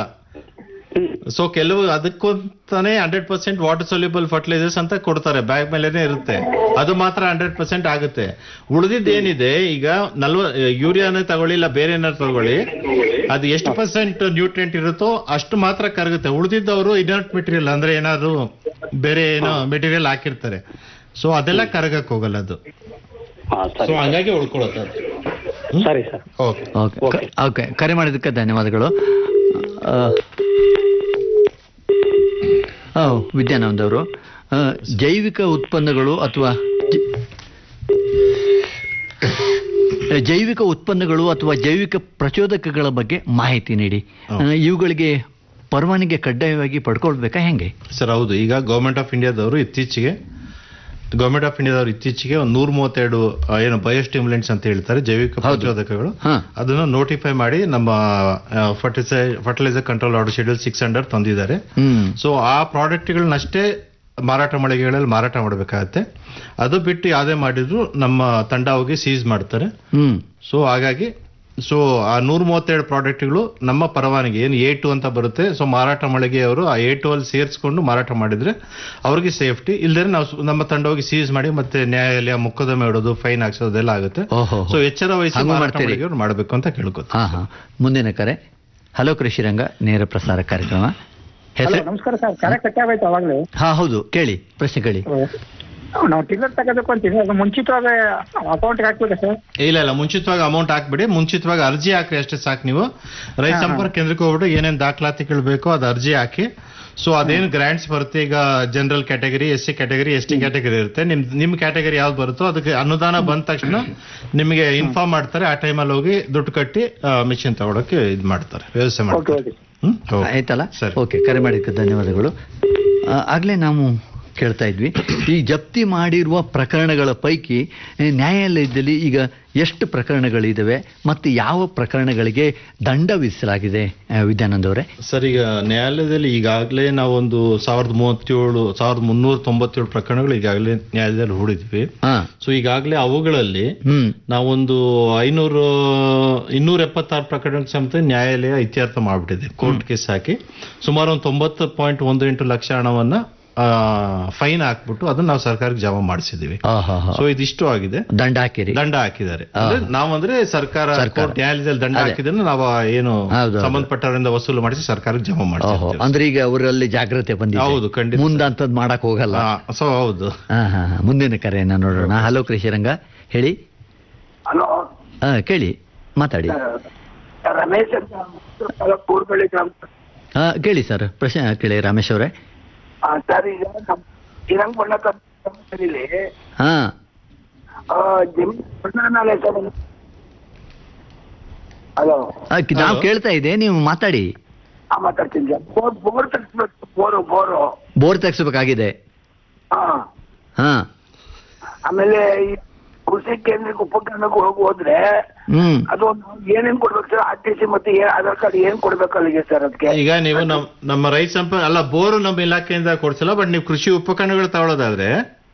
ಸೊ ಕೆಲವು ಅದಕ್ಕಂತಾನೆ hundred percent water soluble fertilizers ಅಂತ ಕೊಡ್ತಾರೆ ಬ್ಯಾಗ್ ಮೇಲೆನೆ ಇರುತ್ತೆ ಅದು ಮಾತ್ರ ಹಂಡ್ರೆಡ್ ಪರ್ಸೆಂಟ್ ಆಗುತ್ತೆ ಉಳಿದಿದ್ದು ಏನಿದೆ ಈಗ ನಲ್ವ ಯೂರಿಯಾನೇ ತಗೊಳ್ಳಿ ಇಲ್ಲ ಬೇರೆ ಏನಾದ್ರು ತಗೊಳ್ಳಿ ಅದು ಎಷ್ಟು ಪರ್ಸೆಂಟ್ ನ್ಯೂಟ್ರಿಯೆಂಟ್ ಇರುತ್ತೋ ಅಷ್ಟು ಮಾತ್ರ ಕರಗುತ್ತೆ ಉಳಿದಿದ್ದವರು ಇನರ್ಟ್ ಮೆಟೀರಿಯಲ್ ಅಂದ್ರೆ ಏನಾದ್ರು ಬೇರೆ ಏನೋ ಮೆಟೀರಿಯಲ್ ಹಾಕಿರ್ತಾರೆ ಸೊ ಅದೆಲ್ಲ ಕರಗಕ್ ಹೋಗಲ್ಲ ಅದು ಸೊ ಹಂಗಾಗಿ ಉಳ್ಕೊಳತ್ತೆ ಅದು ಸರಿ ಸರ್ ಓಕೆ ಓಕೆ ಓಕೆ ಕರೆ ಮಾಡಿದ್ದಕ್ಕೆ ಧನ್ಯವಾದಗಳು ಆ, ಆ, ವಿದ್ಯಾನಂದ್ ಅವರು ಆ, ಜೈವಿಕ ಉತ್ಪನ್ನಗಳು ಅಥವಾ ಜ- ಜೈವಿಕ ಉತ್ಪನ್ನಗಳು ಅಥವಾ ಜೈವಿಕ ಪ್ರಚೋದಕಗಳ ಬಗ್ಗೆ ಮಾಹಿತಿ ನೀಡಿ ಆ, ಇವುಗಳಿಗೆ ಪರವಾನಗಿ ಕಡ್ಡಾಯವಾಗಿ ಪಡ್ಕೊಳ್ಬೇಕಾ ಹೆಂಗೆ ಸರ್ ಹೌದು ಈಗ ಗೌರ್ಮೆಂಟ್ ಆಫ್ ಇಂಡಿಯಾದವರು ಇತ್ತೀಚೆಗೆ ಗೌರ್ಮೆಂಟ್ ಆಫ್ ಇಂಡಿಯಾದವರು ಇತ್ತೀಚೆಗೆ ಒಂದು ನೂರ ಮೂವತ್ತೆರಡು ಆ, ಏನು ಬಯೋಸ್ಟಿಮ್ಯುಲೆಂಟ್ಸ್ ಅಂತ ಹೇಳ್ತಾರೆ ಜೈವಿಕ ಪ್ರಚೋದಕಗಳು ಅದನ್ನು ನೋಟಿಫೈ ಮಾಡಿ ನಮ್ಮ fertilizer control order schedule six hundred ತಂದಿದ್ದಾರೆ ಹ್ಮ್ ಸೊ ಆ ಪ್ರಾಡಕ್ಟ್ಗಳನ್ನಷ್ಟೇ ಮಾರಾಟ ಮಳಿಗೆಗಳಲ್ಲಿ ಮಾರಾಟ ಮಾಡಬೇಕಾಗತ್ತೆ ಅದು ಬಿಟ್ಟು ಯಾವುದೇ ಮಾಡಿದ್ರು ನಮ್ಮ ತಂಡ ಹೋಗಿ ಸೀಸ್ ಮಾಡ್ತಾರೆ ಹ್ಮ್ ಸೊ ಹಾಗಾಗಿ ಸೊ ಆ ನೂರ ಮೂವತ್ತೆರಡು ಪ್ರಾಡಕ್ಟ್ಗಳು ನಮ್ಮ ಪರವಾನಗಿ ಏನು ಎ ಟು ಅಂತ ಬರುತ್ತೆ ಸೊ ಮಾರಾಟ ಮಳಿಗೆಯವರು ಆ ಎ ಟು ಅಲ್ಲಿ ಸೇರಿಸ್ಕೊಂಡು ಮಾರಾಟ ಮಾಡಿದ್ರೆ ಅವ್ರಿಗೆ ಸೇಫ್ಟಿ ಇಲ್ದರೆ ನಾವು ಸು- ನಮ್ಮ ತಂಡ ಹೋಗಿ ಸೀಸ್ ಮಾಡಿ ಮತ್ತೆ ನ್ಯಾಯಾಲಯ ಮೊಕದ್ದಮೆ ಇಡೋದು ಫೈನ್ ಹಾಕ್ಸೋದೆಲ್ಲ ಆಗುತ್ತೆ ಓಹೋ ಸೊ ಎಚ್ಚರ ವಹಿಸಿ ಹಂಗೂ ಮಾರಾಟ ಮಾಡ್ತೀರಿ? ಮಳಿಗೆಯವರು ಮಾಡಬೇಕು ಅಂತ ಕೇಳ್ಕೊತೀನಿ ಹಾ ಹಾ ಮುಂದಿನ ಕರೆ ಹಲೋ ಕೃಷಿ ರಂಗ ನೇರ ಪ್ರಸಾರ ಕಾರ್ಯಕ್ರಮ ಹಲೋ ಹೆಸರು ನಮಸ್ಕಾರ ಸರ್ ಕರೆ ಕಟ್ಟಾಗೋಯ್ತು ಅವಾಗಲೇ ಹಾ ಹೌದು ಕೇಳಿ ಪ್ರಶ್ನೆ ಕೇಳಿ ನಾವು ಟಿಕೆಟ್ ತಗೋಬೇಕು ಅಂತೀವಿ ಅದು ಮುಂಚಿತವಾಗಿ ಅಕೌಂಟ್ಗೆ ಹಾಕ್ಬೇಕಾ ಸರ್ ಇಲ್ಲ ಇಲ್ಲ ಮುಂಚಿತವಾಗಿ ಅಮೌಂಟ್ ಹಾಕ್ಬಿಡಿ ಮುಂಚಿತವಾಗಿ ಅರ್ಜಿ ಹಾಕ್ರಿ ಅಷ್ಟೇ ಸಾಕು ನೀವು ರೈತ ಹಾ, ಹಾ. ಸಂಪರ್ಕ ಕೇಂದ್ರಕ್ಕೆ ಹೋಗ್ಬಿಟ್ಟು ಏನೇನು ದಾಖಲಾತಿಗಳು ಬೇಕೋ ಅದು ಅರ್ಜಿ ಹಾಕಿ ಸೊ ಅದೇನು ಗ್ರಾಂಟ್ಸ್ ಬರುತ್ತೆ ಈಗ general category S C category S T category ಇರುತ್ತೆ ನಿಮ್ ನಿಮ್ ಕ್ಯಾಟಗರಿ ಯಾವ್ದು ಬರುತ್ತೋ ಅದಕ್ಕೆ ಅನುದಾನ ಬಂದ ತಕ್ಷಣ ನಿಮಗೆ ಇನ್ಫಾರ್ಮ್ ಮಾಡ್ತಾರೆ ಆ ಟೈಮಲ್ಲಿ ಹೋಗಿ ದುಡ್ಡು ಕಟ್ಟಿ ಮಿಷಿನ್ ತಗೊಳಕ್ಕೆ ಇದು ಮಾಡ್ತಾರೆ ವ್ಯವಸ್ಥೆ ಮಾಡ್ತಾರೆ ಹ್ಮ್? ಓಕೆ. ಆಯ್ತಲ್ಲ ಓಕೆ ಕರೆ ಮಾಡಿದ್ದಕ್ಕೆ ಧನ್ಯವಾದಗಳು ಆ, ಆಗ್ಲೇ ನಾವು ಕೇಳ್ತಾ ಇದ್ವಿ ಈ ಜಪ್ತಿ ಮಾಡಿರುವ ಪ್ರಕರಣಗಳ ಪೈಕಿ ಆ, ನ್ಯಾಯಾಲಯದಲ್ಲಿ ಈಗ ಎಷ್ಟು ಪ್ರಕರಣಗಳಿದಾವೆ ಮತ್ತು ಯಾವ ಪ್ರಕರಣಗಳಿಗೆ ದಂಡ ವಿಧಿಸಲಾಗಿದೆ ಆ, ವಿದ್ಯಾನಂದ್ ಅವರೇ ಸರ್ ಈಗ ನ್ಯಾಯಾಲಯದಲ್ಲಿ ಈಗಾಗಲೇ ನಾವೊಂದು ಸಾವಿರದ ಮೂವತ್ತೇಳು ಸಾವಿರದ ಮುನ್ನೂರ ತೊಂಬತ್ತೇಳು ಪ್ರಕರಣಗಳು ಈಗಾಗಲೇ ನ್ಯಾಯಾಲಯದಲ್ಲಿ ಹೂಡಿದ್ವಿ ಸೊ ಈಗಾಗಲೇ ಅವುಗಳಲ್ಲಿ ನಾವೊಂದು ಐನೂರು ಇನ್ನೂರ ಎಪ್ಪತ್ತಾರು ಪ್ರಕರಣ ಸಮೇತ ನ್ಯಾಯಾಲಯ ಇತ್ಯರ್ಥ ಮಾಡಿಬಿಟ್ಟಿದೆ ಕೋರ್ಟ್ ಕೇಸ್ ಹಾಕಿ ಸುಮಾರು ಒಂದು ತೊಂಬತ್ತು ಪಾಯಿಂಟ್ ಒಂದು ಎಂಟು ಲಕ್ಷ ಹಣವನ್ನ ಫೈನ್ ಹಾಕ್ಬಿಟ್ಟು ಅದನ್ನ ನಾವು ಸರ್ಕಾರಕ್ಕೆ ಜಮಾ ಮಾಡಿಸಿದೀವಿ ಸೊ ಇದಿಷ್ಟು ಆಗಿದೆ ದಂಡ ಹಾಕಿರಿ ದಂಡ ಹಾಕಿದ್ದಾರೆ ಅಂದ್ರೆ ನಾವಂದ್ರೆ ಸರ್ಕಾರ ಸರ್ಕಾರ. ಕೋರ್ಟ್ ನ್ಯಾಯಾಲಯದಲ್ಲಿ ದಂಡ ಅದೇ. ಹಾಕಿದ್ರೆ ನಾವು ಆ ಏನು ಹೌದು. ಸಂಬಂಧಪಟ್ಟವರಿಂದ ವಸೂಲು ಮಾಡಿಸಿ ಸರ್ಕಾರಕ್ಕೆ ಜಮಾ ಓಹೋ ಮಾಡ್ತೀವಿ ಅಂದ್ರೆ ಈಗ ಅವರಲ್ಲಿ ಜಾಗ್ರತೆ ಬಂದಿದೆ ಹೌದು, ಖಂಡಿತ ಮುಂದೆ ಅಂತದ್ ಮಾಡಕ್ ಹೋಗಲ್ಲ ಸೊ ಹೌದು ಹಾ ಹಾ ಹಾ. ಮುಂದಿನ ಕರೆಯನ್ನ ನೋಡೋಣ ಹಲೋ ಕೃಷಿರಂಗ ಹೇಳಿ ಹಲೋ ಆ, ಕೇಳಿ ಮಾತಾಡಿ ರಮೇಶ್ ಅಂತ ಕೂರ್ಬಳ್ಳಿ ಗ್ರಾಮ ಆ, ಕೇಳಿ ಸರ್ ಪ್ರಶ್ನೆ ಕೇಳಿ ರಮೇಶ್ ಅವರೇ ಆ, ಸರ್ ಈಗ ನಮ್ ಕಿರಂಗ್ ಬಣ್ಣ ಕಂಪನಿಲಿ ಹಾ ಜಮೀನ್ ಬಣ್ಣನಾಲೆ ಸರ್ ಹಲೋ ಆ, ಕಿ- ನಾವು ಕೇಳ್ತಾ ಇದೆ ನೀವು ಮಾತಾಡಿ ಆ ಮಾತಾಡ್ತೀನಿ ಸರ್ ಬೋರ್ ಬೋರ್ ತೆಗಿಸ್ಬೇಕು ಬೋರು ಬೋರು ಬೋರ್ ತೆಗ್ಸ್ಬೇಕಾಗಿದೆ ಹಾ ಹಾ ಆಮೇಲೆ ಈ ಕೃಷಿ ಕೇಂದ್ರಕ್ಕೆ ಉಪಕರಣಕ್ಕೆ ಹೋಗಿ ಹೋದ್ರೆ ಹ್ಮ್ ಅದು ಒಂದು ಏನೇನ್ ಕೊಡ್ಬೇಕು ಸರ್ ಆರ್ ಟಿ ಸಿ ಮತ್ತೆ ಏ- ಆಧಾರ್ ಕಾರ್ಡ್ ಏನ್ ಕೊಡ್ಬೇಕು ಅಲ್ಲಿಗೆ ಸರ್ ಅದಕ್ಕೆ ಈಗ ನೀವು ನಮ್ ನಮ್ಮ ರೈತ ಸಂಪರ್ಕ ಅಲ್ಲ ಬೋರು ನಮ್ಮ ಇಲಾಖೆಯಿಂದ ಕೊಡ್ಸಲ್ಲ ಬಟ್ ನೀವು ಕೃಷಿ ಉಪಕರಣಗಳು ತಗೊಳ್ಳೋದಾದ್ರೆ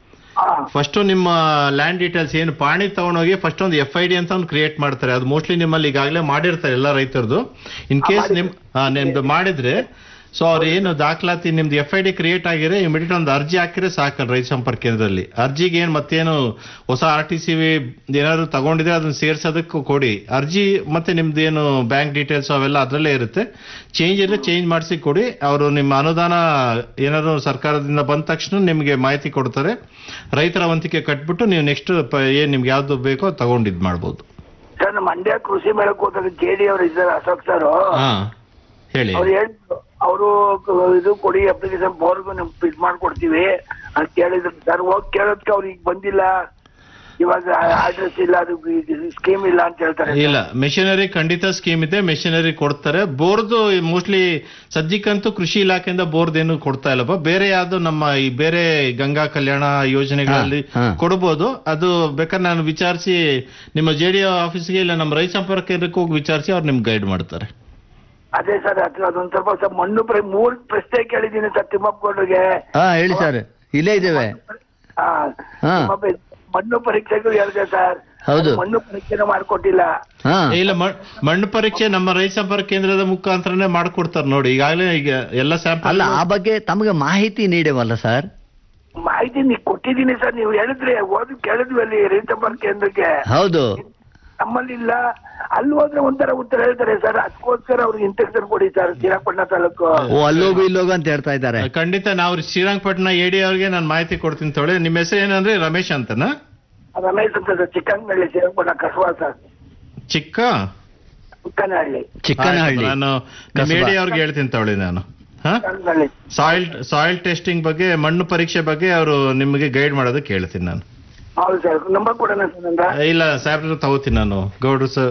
ಫಸ್ಟ್ ನಿಮ್ಮ ಲ್ಯಾಂಡ್ ಡೀಟೇಲ್ಸ್ ಏನು ಪಾಣಿ ತಗೊಂಡೋಗಿ ಫಸ್ಟ್ ಒಂದು ಎಫ್ ಐ ಡಿ ಅಂತ ಒಂದು ಕ್ರಿಯೇಟ್ ಮಾಡ್ತಾರೆ ಅದು ಮೋಸ್ಟ್ಲಿ ನಿಮ್ಮಲ್ಲಿ ಈಗಾಗಲೇ ಮಾಡಿರ್ತಾರೆ ಎಲ್ಲ ರೈತರದು ಇನ್ ಕೇಸ್ ನಿಮ್ ಆ, ನಿಮ್ದು ಮಾಡಿದ್ರೆ ಸೊ ಅವ್ರು ಏನು ದಾಖಲಾತಿ ನಿಮ್ದು ಎಫ್ ಐ ಡಿ ಕ್ರಿಯೇಟ್ ಆಗಿದ್ರೆ ಇಮಿಡಿಯೇಟ್ ಒಂದು ಅರ್ಜಿ ಹಾಕಿದ್ರೆ ಸಾಕಲ್ಲ ರೈತ ಸಂಪರ್ಕ ಕೇಂದ್ರದಲ್ಲಿ ಅರ್ಜಿಗೆ ಏನು ಮತ್ತೇನು ಹೊಸ ಆರ್ ಟಿ ಸಿ ಏನಾದ್ರು ತಗೊಂಡಿದ್ರೆ ಅದನ್ನ ಸೇರ್ಸೋದಕ್ಕೂ ಕೊಡಿ ಅರ್ಜಿ ಮತ್ತೆ ನಿಮ್ದು ಏನು ಬ್ಯಾಂಕ್ ಡೀಟೇಲ್ಸ್ ಅವೆಲ್ಲ ಅದರಲ್ಲೇ ಇರುತ್ತೆ ಚೇಂಜ್ ಇದ್ರೆ ಚೇಂಜ್ ಮಾಡಿಸಿ ಕೊಡಿ ಅವರು ನಿಮ್ಮ ಅನುದಾನ ಏನಾದ್ರು ಸರ್ಕಾರದಿಂದ ಬಂದ ತಕ್ಷಣ ನಿಮಗೆ ಮಾಹಿತಿ ಕೊಡ್ತಾರೆ ರೈತರ ವಂತಿಕೆ ಕಟ್ಬಿಟ್ಟು ನೀವು ನೆಕ್ಸ್ಟ್ ಏನ್ ನಿಮ್ಗೆ ಯಾವ್ದು ಬೇಕೋ ಅದು ತಗೊಂಡು ಇದ್ ಮಾಡ್ಬೋದು ಸರ್ ನಮ್ಮ ಮಂಡ್ಯ ಕೃಷಿ ಮೇಳಕ್ಕೆ ಹೋದಾಗ ಕೆ ಡಿ ಅವ್ರು ಇದ್ದಾರೆ ಅಶೋಕ್ ಸರ್ ಹಾ ಹೇಳಿ ಅವ್ರು ಹೇಳಿದ್ರು ಅವರು ಇದು ಕೊಡಿ ಅಪ್ಲಿಕೇಶನ್ ಬೋರ್ಗು ನಿಮ್ಗೆ ಇದ್ ಮಾಡ್ಕೊಡ್ತೀವಿ ಅಂತ ಕೇಳಿದ್ರು ಸರ್ ಹೋಗಿ ಕೇಳೋದಕ್ಕೆ ಅವ್ರು ಈಗ ಬಂದಿಲ್ಲ ಇವಾಗ ಅಡ್ರೆಸ್ ಇಲ್ಲ ಅದು ಸ್ಕೀಮ್ ಇಲ್ಲ ಅಂತ ಹೇಳ್ತಾರೆ ಇಲ್ಲ ಮೆಷಿನರಿ ಖಂಡಿತ ಸ್ಕೀಮ್ ಇದೆ ಮೆಷಿನರಿ ಕೊಡ್ತಾರೆ ಬೋರ್ದು ಮೋಸ್ಟ್ಲಿ ಸದ್ಯಕ್ಕಂತೂ ಕೃಷಿ ಇಲಾಖೆಯಿಂದ ಬೋರ್ಡ್ ಏನು ಕೊಡ್ತಾ ಇಲ್ಲಪ್ಪ ಬೇರೆ ಯಾವ್ದು ನಮ್ಮ ಈ ಬೇರೆ ಗಂಗಾ ಕಲ್ಯಾಣ ಯೋಜನೆಗಳಲ್ಲಿ ಹಾ, ಹಾ. ಕೊಡ್ಬೋದು ಅದು ಬೇಕಾದ್ರೆ ನಾನು ವಿಚಾರಿಸಿ ನಿಮ್ಮ ಜೆ ಡಿ ಆಫೀಸ್ಗೆ ಇಲ್ಲ ನಮ್ಮ ರೈತ ಸಂಪರ್ಕ ಕೇಂದ್ರಕ್ಕೆ ಹೋಗಿ ವಿಚಾರಿಸಿ ಅವ್ರು ನಿಮ್ಗೆ ಗೈಡ್ ಮಾಡ್ತಾರೆ ಅದೇ ಸರ್ ಅದು ಅದೊಂದ್ ಸ್ವಲ್ಪ ಸ್ವಲ್ಪ ಮಣ್ಣು ಪ್ರ ಮೂರ್ ಪ್ರಶ್ನೆ ಕೇಳಿದ್ದೀನಿ ಸರ್ ತಿಮ್ಮಪ್ಪಗೌಡ್ರಿಗೆ ಹಾ ಹೇಳಿ ಸರ್ ಇಲ್ಲೇ ಇದ್ದೇವೆ ಆ, ಹಾ. ತಿಮ್ಮಪ್ಪ ಮಣ್ಣು ಪರೀಕ್ಷೆಗೂ ಹೇಳಿದೆ ಸರ್ ಹೌದು. ಮಣ್ಣು ಪರೀಕ್ಷೆನೂ ಮಾಡ್ಕೊಟ್ಟಿಲ್ಲ ಹಾ ಇಲ್ಲ ಮಣ್- ಮಣ್ಣು ಪರೀಕ್ಷೆ ನಮ್ಮ ರೈತ ಸಂಪರ್ಕ ಕೇಂದ್ರದ ಮುಖಾಂತರನೇ ಮಾಡ್ಕೊಡ್ತಾರೆ ನೋಡಿ ಈಗಾಗಲೇ ಈಗ ಎಲ್ಲ ಸ್ಯಾಂಪಲ್ ಅಲ್ಲ ಆ ಬಗ್ಗೆ ತಮಗೆ ಮಾಹಿತಿ ನೀಡವಲ್ಲ ಸರ್ ಮಾಹಿತಿ ನೀವು ಕೊಟ್ಟಿದ್ದೀನಿ ಸರ್ ನೀವು ಹೇಳಿದ್ರಿ ಓದಿ ಕೇಳಿದ್ವಿ ಅಲ್ಲಿ ರೈತ ಸಂಪರ್ಕ ಕೇಂದ್ರಕ್ಕೆ ಹೌದು ನಮ್ಮಲ್ಲಿ ಇಲ್ಲ ಅಲ್ಲಿ ಹೋದ್ರೆ ಒಂಥರ ಉತ್ತರ ಹೇಳ್ತಾರೆ ಸರ್ ಅದಕ್ಕೋಸ್ಕರ ಅವ್ರಿಗೆ ಇನ್ಸ್ಟ್ರಕ್ಷನ್ ಕೊಡಿ ಸರ್ ಶ್ರೀರಂಗಪಟ್ಟಣ ತಾಲೂಕು ಓ ಅಲ್ಲೋಗು ಇಲ್ಲೋಗು ಅಂತ ಹೇಳ್ತಾ ಇದ್ದಾರೆ ಖಂಡಿತ ನಾವು ಶ್ರೀರಂಗಪಟ್ಟಣ ಎಡಿ ಅವ್ರಿಗೆ ನಾನು ಮಾಹಿತಿ ಕೊಡ್ತೀನಿ ತೊಳೆ ನಿಮ್ಮ ಹೆಸರು ಏನಂದ್ರೆ ರಮೇಶ್ ಅಂತನಾ ರಮೇಶ್ ಅಂತ ಸರ್ ಚಿಕ್ಕಂಗನಹಳ್ಳಿ ಶ್ರೀರಂಗಪಟ್ಟಣ ಕಸವಾ ಸರ್ ಚಿಕ್ಕ ಚಿಕ್ಕನಹಳ್ಳಿ ಚಿಕ್ಕನಹಳ್ಳಿ ಆಯ್ತು, ನಾನು ನಿಮ್ಮ ಕಸಬಾ. ಎಡಿ ಅವ್ರಿಗೆ ಹೇಳ್ತೀನಿ ತಗೊಳ್ಳಿ ನಾನು ಚಿಕ್ಕಂಗನಹಳ್ಳಿ ಸಾಯಿಲ್ ಸಾಯಿಲ್ ಟೆಸ್ಟಿಂಗ್ ಬಗ್ಗೆ ಮಣ್ಣು ಪರೀಕ್ಷೆ ಬಗ್ಗೆ ಅವರು ನಿಮಗೆ ಗೈಡ್ ಮಾಡೋದಕ್ಕೆ ಹೇಳ್ತೀನಿ ನಾನು ಹೌದು ಸರ್ ನಂಬರ್ ಕೊಡೋಣ ಸರ್ ನಂದ ಇಲ್ಲ ಸಾಹೇಬ್ರ ತಗೋತೀನಿ ನಾನು ಗೌಡ್ರು ಸರ್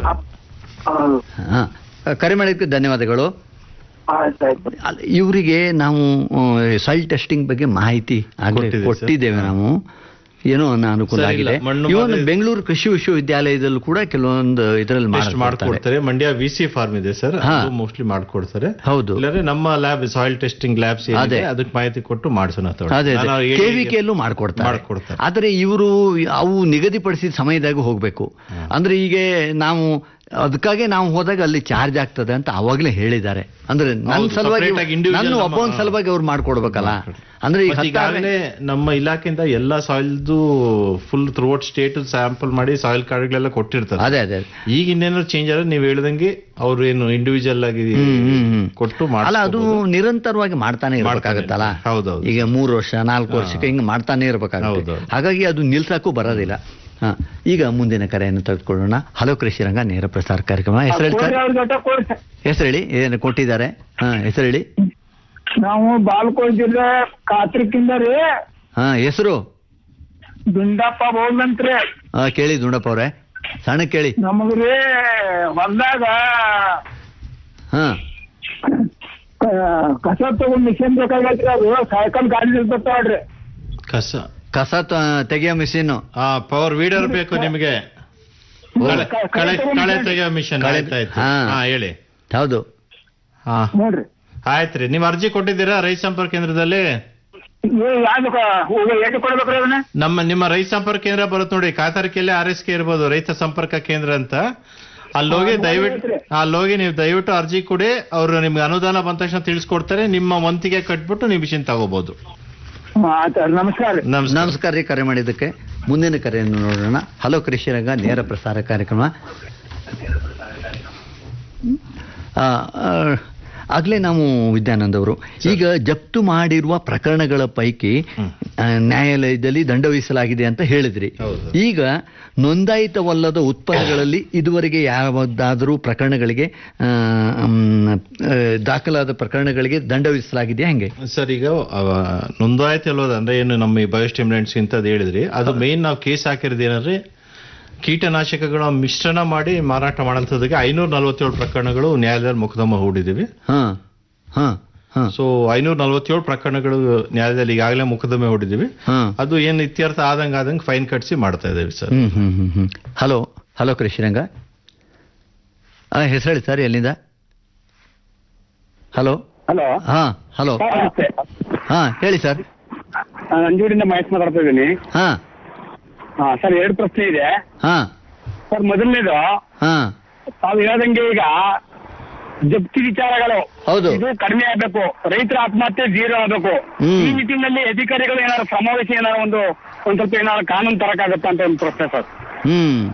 ಹಾ ಕರೆ ಮಾಡಿದ್ದಕ್ಕೆ ಧನ್ಯವಾದಗಳು ಆಯ್ತಾಯ್ತು ಅಲ್ಲ, ಇವರಿಗೆ ನಾವು ಸಾಯಿಲ್ ಟೆಸ್ಟಿಂಗ್ ಬಗ್ಗೆ ಮಾಹಿತಿ ಆಗ್ಲೇ ಕೊಟ್ಟಿದ್ದೀವಿ ಸರ್. ಕೊಟ್ಟಿದ್ದೇವೆ ನಾವು ಏನೋ ಒಂದು ಅನುಕೂಲ ಸರ್, ಇಲ್ಲ, ಆಗಿದೆ ಮಣ್ಣು ಇವನು ಮಾದರಿ- ಬೆಂಗಳೂರು ಕೃಷಿ ವಿಶ್ವವಿದ್ಯಾಲಯದಲ್ಲೂ ಕೂಡ ಕೆಲವೊಂದು ಇದರಲ್ಲಿ ಟೆಸ್ಟ್ ಮಾಡ್ಕೊಡ್ತಾರೆ ಮಂಡ್ಯ ವಿ ಸಿ ಫಾರ್ಮ್ ಇದೆ ಸರ್ ಹಾ. ಅದು ಮೋಸ್ಟ್ಲಿ ಮಾಡ್ಕೊಡ್ತಾರೆ ಹೌದು ಇಲ್ಲಾಂದ್ರೆ ನಮ್ಮ ಲ್ಯಾಬ್ ಸಾಯಿಲ್ ಟೆಸ್ಟಿಂಗ್ ಲ್ಯಾಬ್ಸ್ ಅದೇ. ಅದಕ್ಕೆ ಮಾಹಿತಿ ಕೊಟ್ಟು ಮಾಡಿಸೋಣ ತಗೊಳ್ಳಿ. ಅದೇ ನಾನು ಅದೇ AD ಗೆ- ಕೆವಿಕೆಯಲ್ಲೂ ಮಾಡ್ಕೊಡ್ತಾರೆ ಮಾಡ್ಕೊಡ್ತಾರೆ ಆದರೆ ಇವರು ಅವು ನಿಗದಿಪಡಿಸಿದ ಸಮಯದಾಗ ಹೋಗ್ಬೇಕು ಅಂದ್ರೆ ಈಗ ನಾವು ಅದಕ್ಕಾಗಿ ನಾವು ಹೋದಾಗ ಅಲ್ಲಿ ಚಾರ್ಜ್ ಆಗ್ತದೆ ಅಂತ ಅವಾಗಲೇ ಹೇಳಿದ್ದಾರೆ ಅಂದ್ರೆ ನನ್ನ ಹೌದು, ಸಲುವಾಗಿ separate ಆಗಿ individual ನನ್ನ ನಮ್ಮ- ಒಬ್ಬನ ಸಲುವಾಗಿ ಅವ್ರು ಮಾಡ್ಕೊಡ್ಬೇಕಲ್ಲ ಅಂದ್ರೆ ಈಗ ಮತ್ತೆ ಹತ್ತಾರು- ಈಗಾಗಲೇ ನಮ್ಮ ಇಲಾಖೆಯಿಂದ ಎಲ್ಲ ಸಾಯಿಲ್ದು ಫುಲ್ ಥ್ರೂಔಟ್ ಸ್ಟೇಟ್ ಸ್ಯಾಂಪಲ್ ಮಾಡಿ ಸಾಯಿಲ್ ಕಾರ್ಡ್ಗಳೆಲ್ಲ ಕೊಟ್ಟಿರ್ತಾರೆ ಅದೇ ಅದೇ ಈಗ ಇನ್ನೇನಾದ್ರು ಚೇಂಜ್ ಆದ್ರೆ ನೀವು ಹೇಳ್ದಂಗೆ ಅವ್ರು ಏನು ಇಂಡಿವಿಜುವಲ್ ಆಗಿ ಕೊಟ್ಟು ಅಲ್ಲ ಅದು ನಿರಂತರವಾಗಿ ಮಾಡ್ತಾನೆ ಇರ್ಬೇಕಾಗತ್ತಲ್ಲ ಹೌದೌದು ಈಗ ಮೂರು ವರ್ಷ ನಾಲ್ಕು ವರ್ಷಕ್ಕೆ ಹಿಂಗೆ ಮಾಡ್ತಾನೆ ಇರ್ಬೇಕಾಗುತ್ತೆ ಹಾಗಾಗಿ ಅದು ನಿಲ್ಸಕ್ಕೂ ಬರೋದಿಲ್ಲ ಹಾ ಈಗ ಮುಂದಿನ ಕರೆಯನ್ನು ತೆಗೆದುಕೊಳ್ಳೋಣ ಹಲೋ ಕೃಷಿ ರಂಗ ನೇರ ಪ್ರಸಾರ ಕಾರ್ಯಕ್ರಮ ಹೆಸರು ಹೇಳಿ ಸರ್ ಅವ್ರ ಜೊತೆ ಕೊಡಿ ಸರ್. ಹೆಸರು ಹೇಳಿ ಏನು ಕೊಟ್ಟಿದ್ದಾರೆ ಹಾ ಹೆಸರು ಹೇಳಿ ನಾವು ಬಾಲ್ಕೋಟ್ ಜಿಲ್ಲೆ ಕಾತ್ರಿಕಿಂದ ರೀ ಹಾ ಹೆಸರು ದುಂಡಪ್ಪ ಬೋಲ್ದಂತ್ರಿ ಹಾ ಕೇಳಿ ದುಂಡಪ್ಪ ಅವ್ರೆ ಸಣ್ಣ ಕೇಳಿ ನಮಗ್ರಿ ಹೊಲ್ದಾಗ ಹಾ ಕ- ಕಸ ತಗೊಂಡ್ ಮಿಷನ್ ಬೇಕಾಗೈತ್ರಿ ಅದು ಸೈಕಲ್ ಗಾಡಿ ಇರ್ತಾವ್ರಿ ಕಸ ಕಸ ತ- ತೆಗಿಯೋ ಮಿಷಿನ್ ಆ ಪವರ್ ವೀಡರ್ ಬೇಕು ನಿಮಗೆ ಕಳೆ ಕಳೆ ಕಳೆ ತೆಗೆಯೋ ಮಿಷನ್ ಕಳೆ- ಆಯ್ತಾಯ್ತು ಹಾ. ಹಾ ಹೇಳಿ ಹೌದು ಹಾ ನೋಡ್ರಿ ಆಯ್ತ್ರಿ ನೀವು ಅರ್ಜಿ ಕೊಟ್ಟಿದ್ದೀರಾ ರೈತ ಸಂಪರ್ಕ ಕೇಂದ್ರದಲ್ಲಿ ಯಾವ್ದು ಎಲ್ಲಿ ಕೊಡ್ಬೇಕ್ರಿ ಅದನ್ನ ನಮ್ಮ ನಿಮ್ಮ ರೈತ ಸಂಪರ್ಕ ಕೇಂದ್ರ ಬರುತ್ತೆ ನೋಡಿ ಕಾತಾರಿಕೆಯಲ್ಲಿ ಆರ್ ಎಸ್ ಕೆ ಇರ್ಬೋದು ರೈತ ಸಂಪರ್ಕ ಕೇಂದ್ರ ಅಂತ ಅಲ್ಲೋಗಿ ದಯವಿಟ್ಟು ಅಲ್ಲೋಗಿ ನೀವು ದಯವಿಟ್ಟು ಅರ್ಜಿ ಕೊಡಿ ಅವರು ನಿಮ್ಗೆ ಅನುದಾನ ಬಂದ ತಕ್ಷಣ ತಿಳಿಸ್ಕೊಡ್ತಾರೆ ನಿಮ್ಮ ವಂತಿಗೆ ಕಟ್ಬಿಟ್ಟು ನೀವು ಮಿಷಿನ್ ತಗೋಬಹುದು ನಮಸ್ಕಾರ ನಮಸ್ಕಾರ ರೀ ಕರೆ ಮಾಡಿದ್ದಕ್ಕೆ ಮುಂದಿನ ಕರೆಯನ್ನು ನೋಡೋಣ ಹಲೋ ಕೃಷಿ ರಂಗ ನೇರ ಪ್ರಸಾರ ಕಾರ್ಯಕ್ರಮ ಆ, ಆ, ಆಗ್ಲೇ ನಾವು ವಿದ್ಯಾನಂದ್ ಅವರು ಈಗ ಜಪ್ತು ಮಾಡಿರುವ ಪ್ರಕರಣಗಳ ಪೈಕಿ ಆ, ನ್ಯಾಯಾಲಯದಲ್ಲಿ ದಂಡ ವಿಧಿಸಲಾಗಿದೆ ಅಂತ ಹೇಳಿದ್ರಿ ಈಗ ನೋಂದಾಯಿತವಲ್ಲದ ಉತ್ಪನ್ನಗಳಲ್ಲಿ ಇದುವರೆಗೆ ಯಾವುದಾದರೂ ಪ್ರಕರಣಗಳಿಗೆ ಆ, ಮ್, ಆ, ದಾಖಲಾದ ಪ್ರಕರಣಗಳಿಗೆ ದಂಡ ವಿಧಿಸಲಾಗಿದೆಯಾ ಹೆಂಗೆ ಸರ್ ಈಗ ಅವ ನೋಂದಾಯಿತಿ ಅಲ್ವದ ಅಂದ್ರೆ ಏನು ನಮ್ಮ ಈ ಬಯೋಸ್ಟಿಮ್ಯುಲೆಂಟ್ಸ್ ಇಂಥದ್ದು ಹೇಳಿದ್ರಿ ಅದು ಮೇನ್ ನಾವು ಕೇಸ್ ಹಾಕಿರೋದು ಏನಂದ್ರೆ ಕೀಟನಾಶಕಗಳ ಮಿಶ್ರಣ ಮಾಡಿ ಮಾರಾಟ ಮಾಡೋಂಥದ್ದಕ್ಕೆ ಐನೂರ ನಲವತ್ತೇಳು ಪ್ರಕರಣಗಳು ನ್ಯಾಯಾಲಯದಲ್ಲಿ ಮೊಕದ್ದಮ ಹೂಡಿದ್ದೀವಿ ಹಾ ಹಾ ಹಾ ಸೊ ಐನೂರ ನಲವತ್ತೇಳು ಪ್ರಕರಣಗಳು ನ್ಯಾಯಾಲಯದಲ್ಲಿ ಈಗಾಗಲೇ ಮೊಕದ್ದಮೆ ಹೂಡಿದ್ದೀವಿ ಹಾ ಅದು ಏನು ಇತ್ಯರ್ಥ ಆದಂಗೆ ಆದಂಗೆ ಫೈನ್ ಕಟ್ಸಿ ಮಾಡ್ತಾ ಇದ್ದೀವಿ ಸರ್ ಹ್ಮ್ ಹ್ಮ್ ಹ್ಮ್ ಹ್ಮ್ ಹಲೋ ಹಲೋ ಕೃಷಿರಂಗ ಆ ಹೆಸರು ಹೇಳಿ ಸರ್ ಎಲ್ಲಿಂದ ಹಲೋ ಹಲೋ ಹಾ ಹಲೋ ನಮಸ್ತೆ ಹಾ ಹೇಳಿ ಸರ್ ನಂಜೂರಿಂದ ಮಹೇಶ್ ಮಾತಾಡ್ತಾ ಇದ್ದೀನಿ ಹಾ ಹಾ ಸರ್ ಎರಡು ಪ್ರಶ್ನೆ ಇದೆ ಹಾ ಸರ್ ಮೊದಲನೇದು ಹಾ ತಾವು ಹೇಳ್ದಂಗೆ ಈಗ ಜಪ್ತಿ ವಿಚಾರಗಳು ಹೌದು. ಇದು ಕಡಿಮೆ ಆಗ್ಬೇಕು ರೈತರ ಆತ್ಮಹತ್ಯೆ ಜೀರೋ ಆಗ್ಬೇಕು ಹ್ಮ್. ಈ ನಿಟ್ಟಿನಲ್ಲಿ ಅಧಿಕಾರಿಗಳು ಏನಾದ್ರು ಸಮಾವೇಶ ಏನಾದ್ರು ಒಂದು ಒಂದ್ ಸ್ವಲ್ಪ ಏನಾದ್ರು ಕಾನೂನು ತರಕಾಗತ್ತ ಅಂತ ಒಂದು ಪ್ರಶ್ನೆ ಸರ್ ಹ್ಮ್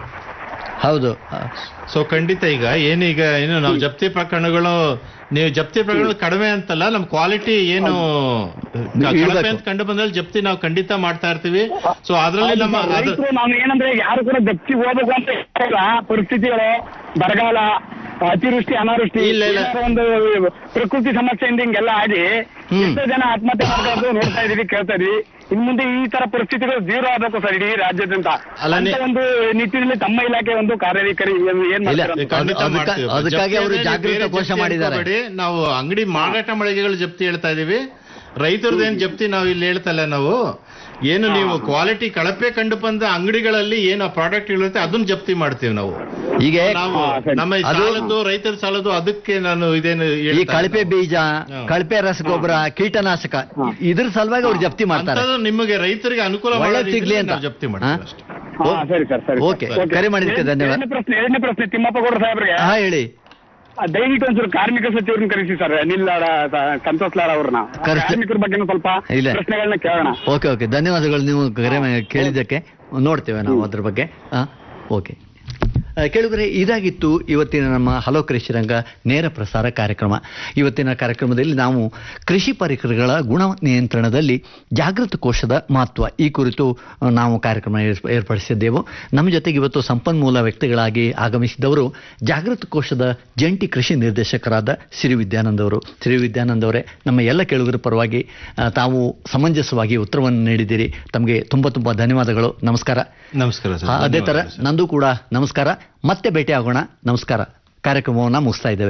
ಹೌದು ಸೊ ಖಂಡಿತ ಈಗ ಏನೀಗ ಏನು ನಾವು ಜಪ್ತಿ ಪ್ರಕರಣಗಳು ನೀವು ಜಪ್ತಿ ಪ್ರಕರಣಗಳು ಕಡಿಮೆ ಅಂತಲ್ಲ ನಮ್ ಕ್ವಾಲಿಟಿ ಏನು ಇರ್ಬೇಕು. ಕಳಪೆ ಅಂತ ಕಂಡು ಬಂದಲ್ಲಿ ಜಪ್ತಿ ನಾವು ಖಂಡಿತ ಮಾಡ್ತಾ ಇರ್ತೀವಿ ಸೊ ಅದ್ರಲ್ಲಿ ನಮ್ಮ ಅದ್ರ ರೈತರು ನಾವು ಏನಂದ್ರೆ ಯಾರು ಕೂಡ ಜಪ್ತಿ ಹೋಗ್ಬೇಕು ಅಂತ ಇಲ್ಲ ಪರಿಸ್ಥಿತಿಗಳು ಬರಗಾಲ ಅತಿವೃಷ್ಟಿ ಅನಾವೃಷ್ಟಿ ಇಲ್ಲ, ಇಲ್ಲ. ಏನಾದ್ರು ಒಂದು ಪ್ರಕೃತಿ ಸಮಸ್ಯೆಯಿಂದ ಹಿಂಗೆಲ್ಲ ಆಗಿ ಎಷ್ಟೋ ಜನ ಆತ್ಮಹತ್ಯೆ ಮಾಡ್ಕೊಂಡು ನೋಡ್ತಾ ಇದೀವಿ ಕೇಳ್ತಾ ಇದೀವಿ ಇನ್ ಮುಂದೆ ಈ ತರ ಪರಿಸ್ಥಿತಿಗಳು ಜೀರೋ ಆಗ್ಬೇಕು ಸರ್ ಇಡೀ ರಾಜ್ಯಾದ್ಯಂತ ಅಲ್ಲ, ನೀ- ಅಂತ ಒಂದು ನಿಟ್ಟಿನಲ್ಲಿ ತಮ್ಮ ಇಲಾಖೆ ಒಂದು ಕಾರ್ಯವೈಖರಿ ಏನ್ ಏನ್ ಮಾಡ್ತೀರಾ ಅಂತ? ಖಂಡಿತ ಅದಕ್ಕ- ಮಾಡ್ತೀವಿ. ಅದಕ್ಕಾಗಿ ಜಪ್ತಿ ಅವರು ಅಂದ್ರೆ ಜಾಗೃತ ಬೇರೆ ಕೋಶ ಜಪ್ತಿ ಮಾಡಿದ್ದಾರೆ. ಅನ್ಕೋಬೇಡಿ. ನಾವು ಅಂಗಡಿ ಮಾರಾಟ ಮಳಿಗೆಗಳು ಜಪ್ತಿ ಹೇಳ್ತಾ ಇದೀವಿ ರೈತರದೇನ್ ಜಪ್ತಿ ನಾವು ಇಲ್ಲಿ ಹೇಳ್ತಲ್ಲ ನಾವು ಏನು ನೀವು ಕ್ವಾಲಿಟಿ ಕಳಪೆ ಕಂಡು ಬಂದ ಅಂಗಡಿಗಳಲ್ಲಿ ಏನು ಪ್ರಾಡಕ್ಟ್ ಇರುತ್ತೆ ಅದನ್ನ ಜಪ್ತಿ ಮಾಡ್ತೀವಿ ನಾವು ಈಗ ನಾವು ನಮ್ಮ ಈ ಅದು- ಸಾಲದ್ದು ರೈತರ ಸಾಲದ್ದು ಅದಕ್ಕೆ ನಾನು ಇದೇನು ಈ ಹೇಳ್ತಾ ಕಳಪೆ ಇಲ್ಲ. ಬೀಜ ಕಳಪೆ ರಸಗೊಬ್ಬರ ಕೀಟನಾಶಕ ಇದ್ರ ಸಲುವಾಗಿ ಅವ್ರು ಜಪ್ತಿ ಮಾಡ್ತಾರೆ ಅಂಥದ್ದು ನಿಮಗೆ ರೈತರಿಗೆ ಅನುಕೂಲ ಒಳ್ಳೆ ಮಾಡೋದು ಸಿಗ್ಲಿ ಇದ್ರೆ ಅಂತ ನಾವು ಜಪ್ತಿ ಮಾಡ್ತೀವಿ ಹಾ? ಅಷ್ಟೇ. ಹಾ, ಸರಿ ಸರ್ ಸರಿ ಓಕೆ ಕರೆ ಮಾಡಿದ್ದಕ್ಕೆ ಧನ್ಯವಾದ ಎರಡನೇ ಪ್ರಶ್ನೆ ಎರಡನೇ ಪ್ರಶ್ನೆ ತಿಮ್ಮಪ್ಪ ಗೌಡ ಸಾಹೇಬ್ರಿಗೆ ಹಾ ಹೇಳಿ ಆ, ದಯವಿಟ್ಟು ಒಂಚೂರು ಕಾರ್ಮಿಕ ಸಚಿವರನ್ನ ಕರೆಸಿ ಸರ್ ಅನಿಲ್ ಲಾಡ ಸ- ಸಂತೋಷ್ ಲಾಡ್ ಅವ್ರನ್ನ ಕರೆಸಿ. ಕಾರ್ಮಿಕರ ಬಗ್ಗೆ ಸ್ವಲ್ಪ ಇಲ್ಲ. ಪ್ರಶ್ನೆಗಳನ್ನ ಕೇಳೋಣ ಓಕೆ ಓಕೆ ಧನ್ಯವಾದಗಳು ನೀವು ಕರೆ ಮಾ- ಕೇಳಿದ್ದಕ್ಕೆ ನೋಡ್ತೇವೆ ನಾವು ಅದ್ರ ಬಗ್ಗೆ ಹಾ ಓಕೆ ಆ, ಕೇಳುಗರೆ ಇದಾಗಿತ್ತು ಇವತ್ತಿನ ನಮ್ಮ ಹಲೋ ಕೃಷಿ ರಂಗ ನೇರ ಪ್ರಸಾರ ಕಾರ್ಯಕ್ರಮ ಇವತ್ತಿನ ಕಾರ್ಯಕ್ರಮದಲ್ಲಿ ನಾವು ಕೃಷಿ ಪರಿಕರಗಳ ಗುಣ ನಿಯಂತ್ರಣದಲ್ಲಿ ಜಾಗೃತ ಕೋಶದ ಮಹತ್ವ ಈ ಕುರಿತು ಆ, ನಾವು ಕಾರ್ಯಕ್ರಮ ಏರ್ಪ- ಏರ್ಪಡಿಸಿದ್ದೆವು ನಮ್ಮ ಜೊತೆಗೆ ಇವತ್ತು ಸಂಪನ್ಮೂಲ ವ್ಯಕ್ತಿಗಳಾಗಿ ಆಗಮಿಸಿದವರು ಜಾಗೃತ ಕೋಶದ ಜಂಟಿ ಕೃಷಿ ನಿರ್ದೇಶಕರಾದ ಸಿರಿ ವಿದ್ಯಾನಂದ್ ಅವರು ಸಿರಿ ವಿದ್ಯಾನಂದ್ ಅವರೇ ನಮ್ಮ ಎಲ್ಲ ಕೇಳುಗರ ಪರವಾಗಿ ಆ, ತಾವು ಸಮಂಜಸವಾಗಿ ಉತ್ತರವನ್ನು ನೀಡಿದ್ದೀರಿ ತಮಗೆ ತುಂಬ ತುಂಬ ಧನ್ಯವಾದಗಳು ನಮಸ್ಕಾರ ನಮಸ್ಕಾರ ಸರ್ ಆ, ಅದೇ ತರ ಧನ್ಯವಾದ ಸರ್. ನಂದು ಕೂಡ ನಮಸ್ಕಾರ ಮತ್ತೆ ಭೇಟಿ ಆಗೋಣ ನಮಸ್ಕಾರ ಕಾರ್ಯಕ್ರಮವನ್ನು ಮುಗಿಸ್ತಾ ಇದ್ದೇವೆ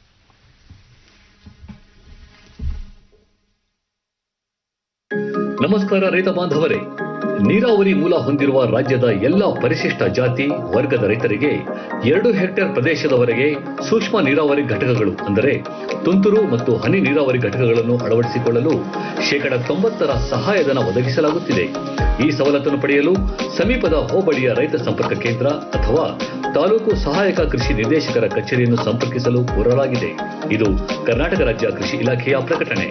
ನಮಸ್ಕಾರ ರೈತ ಬಾಂಧವರೇ ನೀರಾವರಿ ಮೂಲ ಹೊಂದಿರುವ ರಾಜ್ಯದ ಎಲ್ಲ ಪರಿಶಿಷ್ಟ ಜಾತಿ ವರ್ಗದ ರೈತರಿಗೆ ಎರಡು ಹೆಕ್ಟೇರ್ ಪ್ರದೇಶದವರೆಗೆ ಸೂಕ್ಷ್ಮ ನೀರಾವರಿ ಘಟಕಗಳು ಅಂದರೆ ತುಂತುರು ಮತ್ತು ಹನಿ ನೀರಾವರಿ ಘಟಕಗಳನ್ನು ಅಳವಡಿಸಿಕೊಳ್ಳಲು ಶೇಕಡ ತೊಂಬತ್ತರ ಸಹಾಯಧನ ಒದಗಿಸಲಾಗುತ್ತಿದೆ ಈ ಸವಲತ್ತನ್ನು ಪಡೆಯಲು ಸಮೀಪದ ಹೋಬಳಿಯ ರೈತ ಸಂಪರ್ಕ ಕೇಂದ್ರ ಅಥವಾ ತಾಲೂಕು ಸಹಾಯಕ ಕೃಷಿ ನಿರ್ದೇಶಕರ ಕಚೇರಿಯನ್ನು ಸಂಪರ್ಕಿಸಲು ಕೋರಲಾಗಿದೆ ಇದು ಕರ್ನಾಟಕ ರಾಜ್ಯ ಕೃಷಿ ಇಲಾಖೆಯ ಪ್ರಕಟಣೆ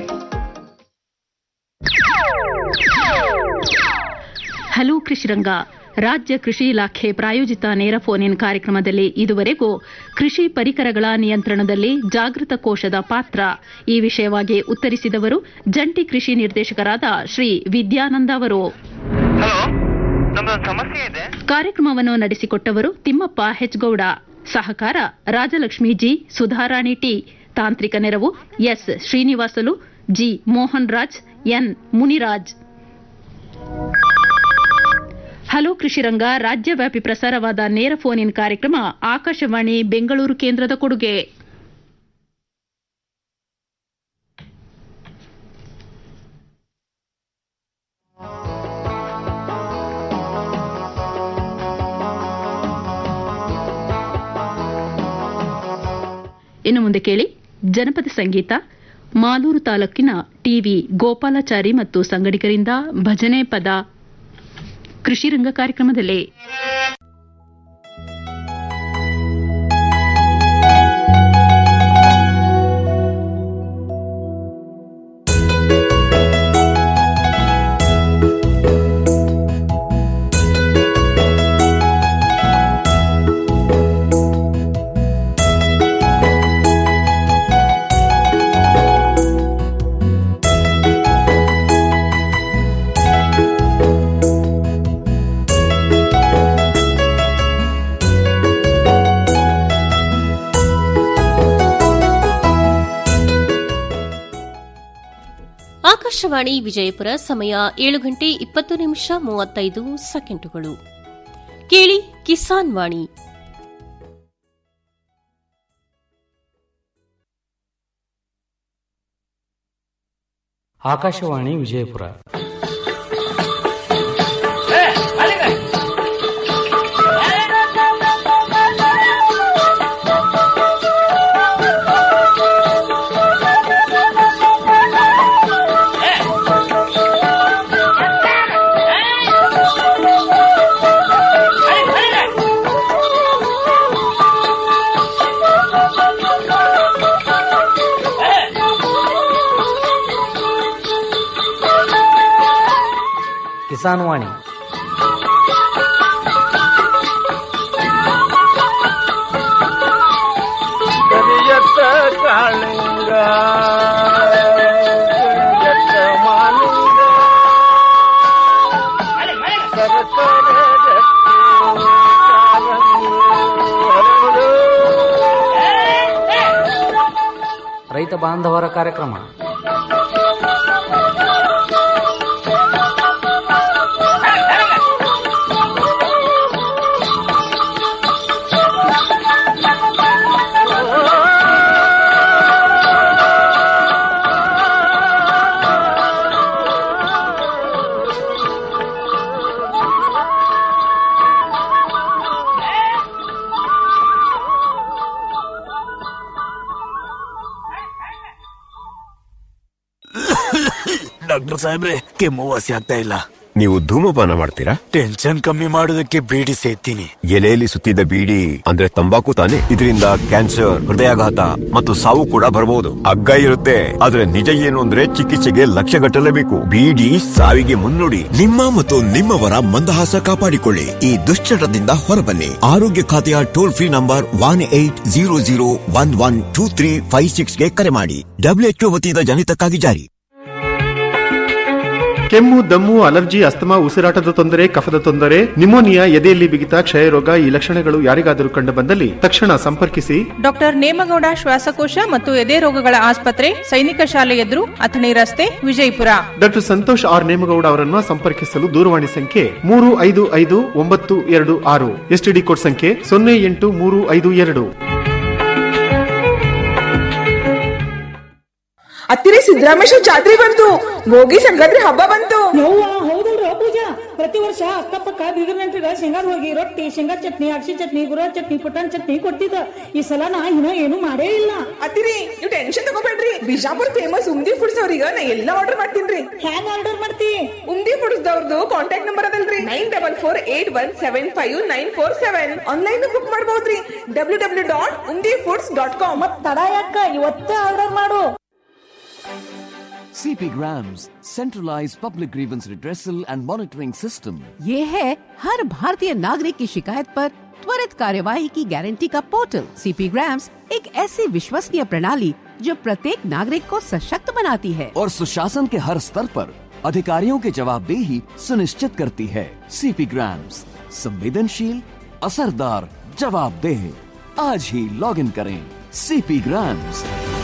ಹಲೋ ಕೃಷಿರಂಗ ರಾಜ್ಯ ಕೃಷಿ ಇಲಾಖೆ ಪ್ರಾಯೋಜಿತ ನೇರ ಫೋನ್ ಇನ್ ಕಾರ್ಯಕ್ರಮದಲ್ಲಿ ಇದುವರೆಗೂ ಕೃಷಿ ಪರಿಕರಗಳ ನಿಯಂತ್ರಣದಲ್ಲಿ ಜಾಗೃತ ಕೋಶದ ಪಾತ್ರ ಈ ವಿಷಯವಾಗಿ ಉತ್ತರಿಸಿದವರು ಜಂಟಿ ಕೃಷಿ ನಿರ್ದೇಶಕರಾದ ಶ್ರೀ ವಿದ್ಯಾನಂದ ಅವರು ಹಲೋ ನಮ್ದೊಂದು ಸಮಸ್ಯೆ ಇದೆ ಕಾರ್ಯಕ್ರಮವನ್ನು ನಡೆಸಿಕೊಟ್ಟವರು ತಿಮ್ಮಪ್ಪ ಹೆಚ್ಗೌಡ ಸಹಕಾರ ರಾಜಲಕ್ಷ್ಮಿ ಜಿ ಸುಧಾರಾಣಿ ಟಿ ತಾಂತ್ರಿಕ ನೆರವು S Srinivasalu G Mohan Raj N Muniraj hello Krishiranga ರಾಜ್ಯವ್ಯಾಪಿ ಪ್ರಸಾರವಾದ ನೇರ ಫೋನ್ ಇನ್ ಕಾರ್ಯಕ್ರಮ ಆಕಾಶವಾಣಿ ಬೆಂಗಳೂರು ಕೇಂದ್ರದ ಕೊಡುಗೆ ಇನ್ನು ಮುಂದೆ ಕೇಳಿ ಜನಪದ ಸಂಗೀತ ಮಾಲೂರು ತಾಲೂಕಿನ ಟಿವಿ ಗೋಪಾಲಾಚಾರಿ ಮತ್ತು ಸಂಗಡಿಗರಿಂದ ಭಜನೆ ಪದ ಕೃಷಿರಂಗ ಕಾರ್ಯಕ್ರಮದಲ್ಲಿ ಆಕಾಶವಾಣಿ ವಿಜಯಪುರ ಸಮಯ ಏಳು ಗಂಟೆ ಇಪ್ಪತ್ತು ನಿಮಿಷ ಮೂವತ್ತೈದು ಸೆಕೆಂಡುಗಳು ಕೇಳಿ ಕಿಸಾನ್ ವಾಣಿ ಆಕಾಶವಾಣಿ ವಿಜಯಪುರ ಕಿಸಾನ್ ವಾಣಿ ಕರಿಯತ್ತ ಕಾಳಿಂಗ ಕರಿಯತ್ತ ಮಾಲಿಂಗ ಸರಸರ ಗಟ್ಟಿ ಕಾಲಂಗು ಹರಡು. ರೈತ ಬಾಂಧವರ ಕಾರ್ಯಕ್ರಮ ಡಾಕ್ಟರ್ ಸಾಹೇಬ್ರೆ ಕೆಮ್ಮು ವಾಸಿ ಆಗ್ತಾ ಇಲ್ಲ ನೀವು ಧೂಮಪಾನ ಮಾಡ್ತೀರಾ ಟೆನ್ಷನ್ ಕಮ್ಮಿ ಮಾಡೋದಕ್ಕೆ ಬೀಡಿ ಸೇತೀನಿ ಎಲೆಯಲ್ಲಿ ಸುತ್ತಿದ್ದ ಬೀಡಿ ಅಂದ್ರೆ ತಂಬಾಕು ತಾನೆ ಇದರಿಂದ ಕ್ಯಾನ್ಸರ್ ಹೃದಯಾಘಾತ ಮತ್ತು ಸಾವು ಕೂಡ ಬರಬಹುದು ಅಗ್ಗ ಇರುತ್ತೆ ಆದ್ರೆ ನಿಜ ಏನು ಅಂದ್ರೆ ಚಿಕಿತ್ಸೆಗೆ ಲಕ್ಷ ಗಟ್ಟಲೇಬೇಕು ಬೀಡಿ ಸಾವಿಗೆ ಮುನ್ನುಡಿ ನಿಮ್ಮ ಮತ್ತು ನಿಮ್ಮವರ ಮಂದಹಾಸ ಕಾಪಾಡಿಕೊಳ್ಳಿ ಈ ದುಶ್ಚಟದಿಂದ ಹೊರಬನ್ನಿ ಆರೋಗ್ಯ ಖಾತೆಯ toll free number one eight zero zero one one two three five ಸಿಕ್ಸ್ಗೆ ಕರೆ ಮಾಡಿ ಡಬ್ಲ್ಯೂಎಚ್ಒ ವತಿಯಿಂದ ಜನಿತಕ್ಕಾಗಿ ಜಾರಿ ಕೆಮ್ಮು ದಮ್ಮು ಅಲರ್ಜಿ ಅಸ್ತಮಾ ಉಸಿರಾಟದ ತೊಂದರೆ ಕಫದ ತೊಂದರೆ ನಿಮೋನಿಯಾ ಎದೆಯಲ್ಲಿ ಬಿಗಿತ ಕ್ಷಯರೋಗ ಈ ಲಕ್ಷಣಗಳು ಯಾರಿಗಾದರೂ ಕಂಡು ಬಂದಲ್ಲಿ ತಕ್ಷಣ ಸಂಪರ್ಕಿಸಿ ಡಾಕ್ಟರ್ ನೇಮಗೌಡ ಶ್ವಾಸಕೋಶ ಮತ್ತು ಎದೆ ರೋಗಗಳ ಆಸ್ಪತ್ರೆ ಸೈನಿಕ ಶಾಲೆ ಎದುರು ಅಥಣಿ ರಸ್ತೆ ವಿಜಯಪುರ ಡಾಕ್ಟರ್ ಸಂತೋಷ್ ಆರ್ ನೇಮಗೌಡ ಅವರನ್ನು ಸಂಪರ್ಕಿಸಲು ದೂರವಾಣಿ ಸಂಖ್ಯೆ ಮೂರು ಐದು ಐದು ಒಂಬತ್ತು ಎರಡು ಆರು ಎಸ್ಟಿಡಿ ಕೋಡ್ ಸಂಖ್ಯೆ ಸೊನ್ನೆ ಎಂಟು ಮೂರು ಐದು ಎರಡು ಹತ್ತಿರ ಸಿದ್ದರಾಮೇಶ್ವರ ಜಾತ್ರೆ ಬಂತು ಭೋಗಿ ಸಂಕ್ರಾಂತಿ ಹಬ್ಬ ಬಂತು ಹೌದಲ್ರ ಪೂಜಾ ಪ್ರತಿ ವರ್ಷ ಅಕ್ಕಪಕ್ಕ ಬೀಗರ್ ನೆಂಟ್ರಿಗ ಶೇಂಗಾದ ಹೋಗಿ ರೊಟ್ಟಿ ಶೇಂಗಾ ಚಟ್ನಿ ಅಕ್ಷಿ ಚಟ್ನಿ ಗುರ ಚಟ್ನಿ ಪುಟಾಣಿ ಚಟ್ನಿ ಕೊಡ್ತಿದ್ದ ಈ ಸಲ ನಾ ಇನ್ನ ಏನು ಮಾಡೇ ಇಲ್ಲ ಅತ್ತಿರಿ ನೀವು ಟೆನ್ಷನ್ ತಗೋಬೇಡ್ರಿ ಬಿಜಾಪುರ್ ಫೇಮಸ್ ಉಮ್ದಿ ಫುಡ್ಸ್ ಅವ್ರಿಗೆ ನಾ ಎಲ್ಲ ಆರ್ಡರ್ ಮಾಡ್ತೀನಿ ಹ್ಯಾಂಗ ಆರ್ಡರ್ ಮಾಡ್ತಿ ಉಮ್ದಿ ಫುಡ್ಸ್ ದವ್ರದ್ದು ಕಾಂಟ್ಯಾಕ್ಟ್ ನಂಬರ್ ಅದಲ್ರಿ nine double four eight one seven five nine four seven online book ಮಾಡಬಹುದ್ರಿ W W dot Umdi foods dot com ಮತ್ ತಡ ಯಾಕ ಇವತ್ತೇ ಆರ್ಡರ್ ಮಾಡು CP Grams, centralized public grievance redressal and monitoring system. ये है हर भारतीय नागरिक की शिकायत पर त्वरित कार्यवाही की गारंटी का पोर्टल सीपी ग्राम्स एक ऐसी विश्वसनीय प्रणाली जो प्रत्येक नागरिक को सशक्त बनाती है और सुशासन के हर स्तर पर अधिकारियों की जवाबदेही सुनिश्चित करती है सीपी ग्राम्स संवेदनशील असरदार जवाबदेह आज ही लॉग इन करें सीपी ग्राम्स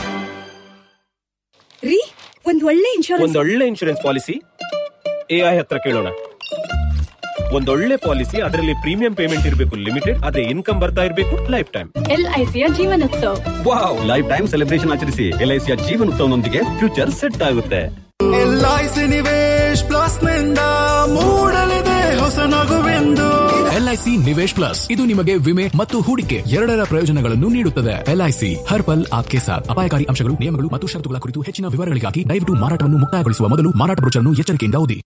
ರೀ ಒಂದ್ ಒಳ್ಳೆ ಇನ್ಶೂರೆನ್ಸ್ ಒಂದೊಳ್ಳೆ ಇನ್ಶೂರೆನ್ಸ್ ಪಾಲಿಸಿ ಎ ಐ ಹತ್ರ ಕೇಳೋಣ ಒಂದೊಳ್ಳೆ ಪಾಲಿಸಿ ಅದರಲ್ಲಿ ಪ್ರೀಮಿಯಂ ಪೇಮೆಂಟ್ ಇರಬೇಕು ಲಿಮಿಟೆಡ್ ಅದೇ ಇನ್ಕಮ್ ಬರ್ತಾ ಇರಬೇಕು ಲೈಫ್ ಟೈಮ್ ಎಲ್ಐಸಿಯ Jeevan Utsav wow life time celebration ಆಚರಿಸಿ ಎಲ್ಐಸಿಯ ಜೀವನೋತ್ಸವನೊಂದಿಗೆ ಫ್ಯೂಚರ್ ಸೆಟ್ ಆಗುತ್ತೆ ಎಲ್ಐಸಿ ನಿವೇಶ್ ಪ್ಲಸ್ ನಿಂದ ಮೂಡಲಿದೆ ಹೊಸ ನಗುವೆಂದು ಎಲ್ಐಸಿ ನಿವೇಶ್ ಪ್ಲಸ್ ಇದು ನಿಮಗೆ ವಿಮೆ ಮತ್ತು ಹೂಡಿಕೆ ಎರಡರ ಪ್ರಯೋಜನಗಳನ್ನು ನೀಡುತ್ತದೆ ಎಲ್ಐಸಿ ಹರ್ ಪಲ್ ಆಪ್ಕೆ ಸಾಥ್ ಅಪಾಯಕಾರಿ ಅಂಶಗಳು ನಿಯಮಗಳು ಮತ್ತು ಷರತ್ತುಗಳ ಕುರಿತು ಹೆಚ್ಚಿನ ವಿವರಗಳಿಗಾಗಿ ದಯವಿಟ್ಟು ಮಾರಾಟವನ್ನು ಮುಕ್ತಾಯಗೊಳಿಸುವ ಮೊದಲು ಮಾರಾಟ ಬ್ರೋಚರ್ನ್ನು ಎಚ್ಚರಿಕೆಯಿಂದ ಓದಿ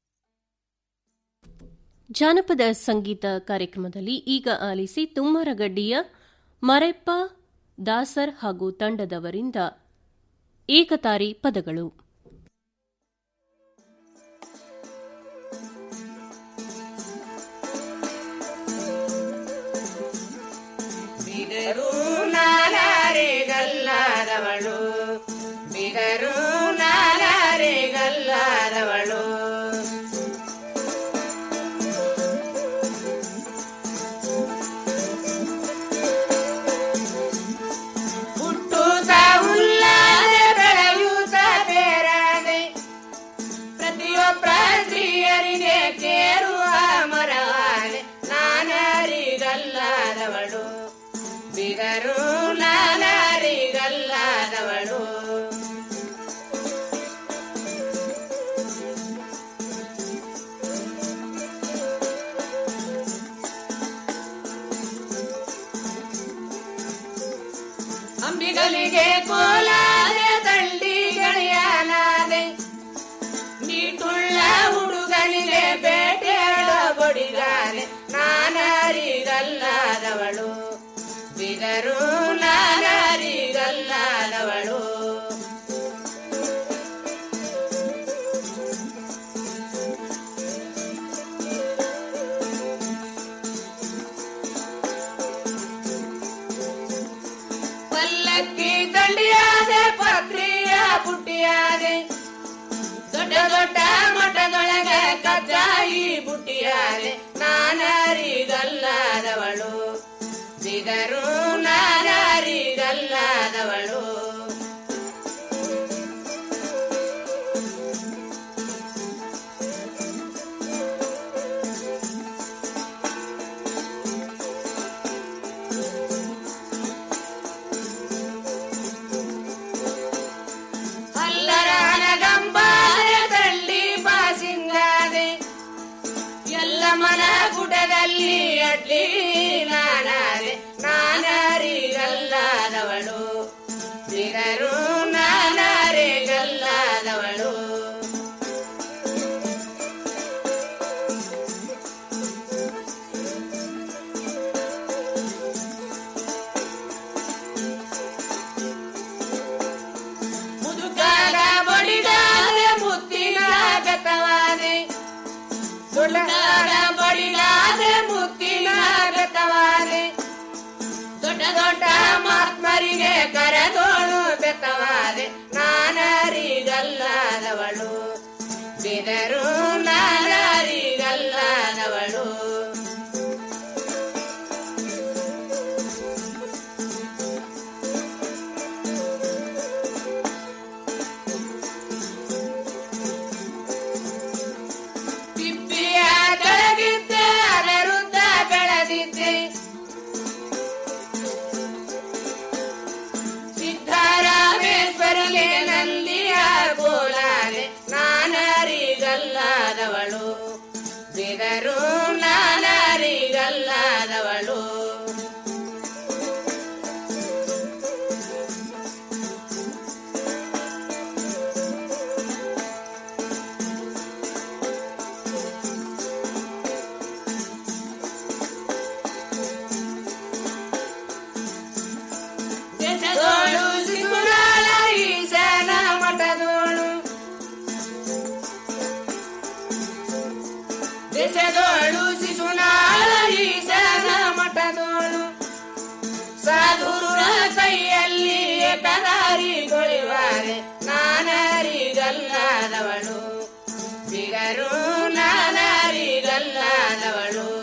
ಜಾನಪದ ಸಂಗೀತ ಕಾರ್ಯಕ್ರಮದಲ್ಲಿ ಈಗ ಆಲಿಸಿ ತುಮ್ಮರಗಡ್ಡಿಯ ಮರೆಪ್ಪ ದಾಸರ್ ಹಾಗೂ ತಂಡದವರಿಂದ ಏಕತಾರಿ ಪದಗಳು ಬಿದರು ನಾಲಾರೆ ಗಲ್ಲಾದವಳು ಬಿದರು ನಾಲಾರೆ ಗಲ್ಲಾದವಳು ಹುಟ್ಟುತ್ತ ಉಲ್ಲಾದೆ ಬೆಳೆಯೂತ ಬೇರಾದೆ ಪ್ರತಿಯೊಬ್ಬ ಸ್ತ್ರೀಯರಿಗೆ ಕೇರುವ ಮರವಾದೆ ನಾನರಿಗಲ್ಲಾದವಳು ಬಿದರು ನಾನರಿಗಲ್ಲಾದವಳು ಅಂಬಿಗಲಿಗೆ ಕೋಲಾದೆ ದಂಡಿ ಗಳಿಯಾನಾದೆ ನೀಟುಳ್ಳ ಹುಡುಗನಿಗೆ ಬೇಟೆಯಾಡ ಬಡಿಗಾನೆ ನಾನರಿಗಲ್ಲಾದವಳು ಬಿದರು ನಾನರಿಗಲ್ಲಾದವಳು ಪಲ್ಲಕ್ಕಿ ದಂಡಿಯಾದೆ ಪತ್ರಿಯ ಬುಟ್ಟಿಯಾದೆ ದೊಡ್ಡ ದೊಡ್ಡ ಮಠದೊಳಗೆ ಕಜ್ಜಾಯಿ ಬುಟ್ಟಿಯಾದೆ ನಾನರಿಗಲ್ಲಾದವಳು ಬಿದರು ನಾನರಿಗಲ್ಲಾದವಳು ಅಲ್ಲರಾನ ಗಂಬಾರ ದಂಡಿ ಬಾಸಿಂಗಾದೆ ಎಲ್ಲ ಮನ ಗುಡದಲ್ಲಿ ಅಡ್ಲಿ ನಾನಾದೆ ನಾನರಿಗಲ್ಲಾದವಳು ಬಿದರು ನಾನರಿಗಲ್ಲಾದವಳು ಮುದುಕಾದ ಬಡಿಗಾದೆ ಮುತ್ತಿನ ಗತವಾದೆ ದೊಡ್ಡದಾದ ಬಡಿಗಾದೆ ಮುತ್ತಿನ ಗತವಾದೆ ದೊಡ್ಡ ದೊಡ್ಡ ಮಹಾತ್ಮರಿಗೆ ಕರೆದೋಳು ಬೆತ್ತವಾದೆ ನಾನರಿಗಲ್ಲಾದವಳು ಬಿದರು ನಾನರಿಗಲ್ಲಾದವಳು ಪಿಪ್ಪಿಯ ಕೆಳಗಿದ್ದೆ ಅದರುದ್ದ ಬೆಳೆದಿದ್ದೆ ಸಿದ್ದರಾಮೇಶ್ವರಿಗೆ ನಂದಿಯ ಗೋಲಾದೆ ನಾನರಿಗಲ್ಲಾದವಳು ಬಿದರು ನಾನರಿಗಲ್ಲದವಳು ದೆಸೆದೋಳು ಸಿಸುರಾಳ ಈಶಾನ ಮಠದೋಳು ದೆಸೆದೋಳು ಶಿಶುನಾಳ ಈಶಾನ ಮಠದೋಳು ಸಾಧುರ ಕೈಯಲ್ಲಿ ಕದಾರಿ ಕೊಳಿವಾರೆ ನಾನರಿಗಲ್ಲದವಳು ಬಿಗರು ನಾನರಿಗಲ್ಲದವಳು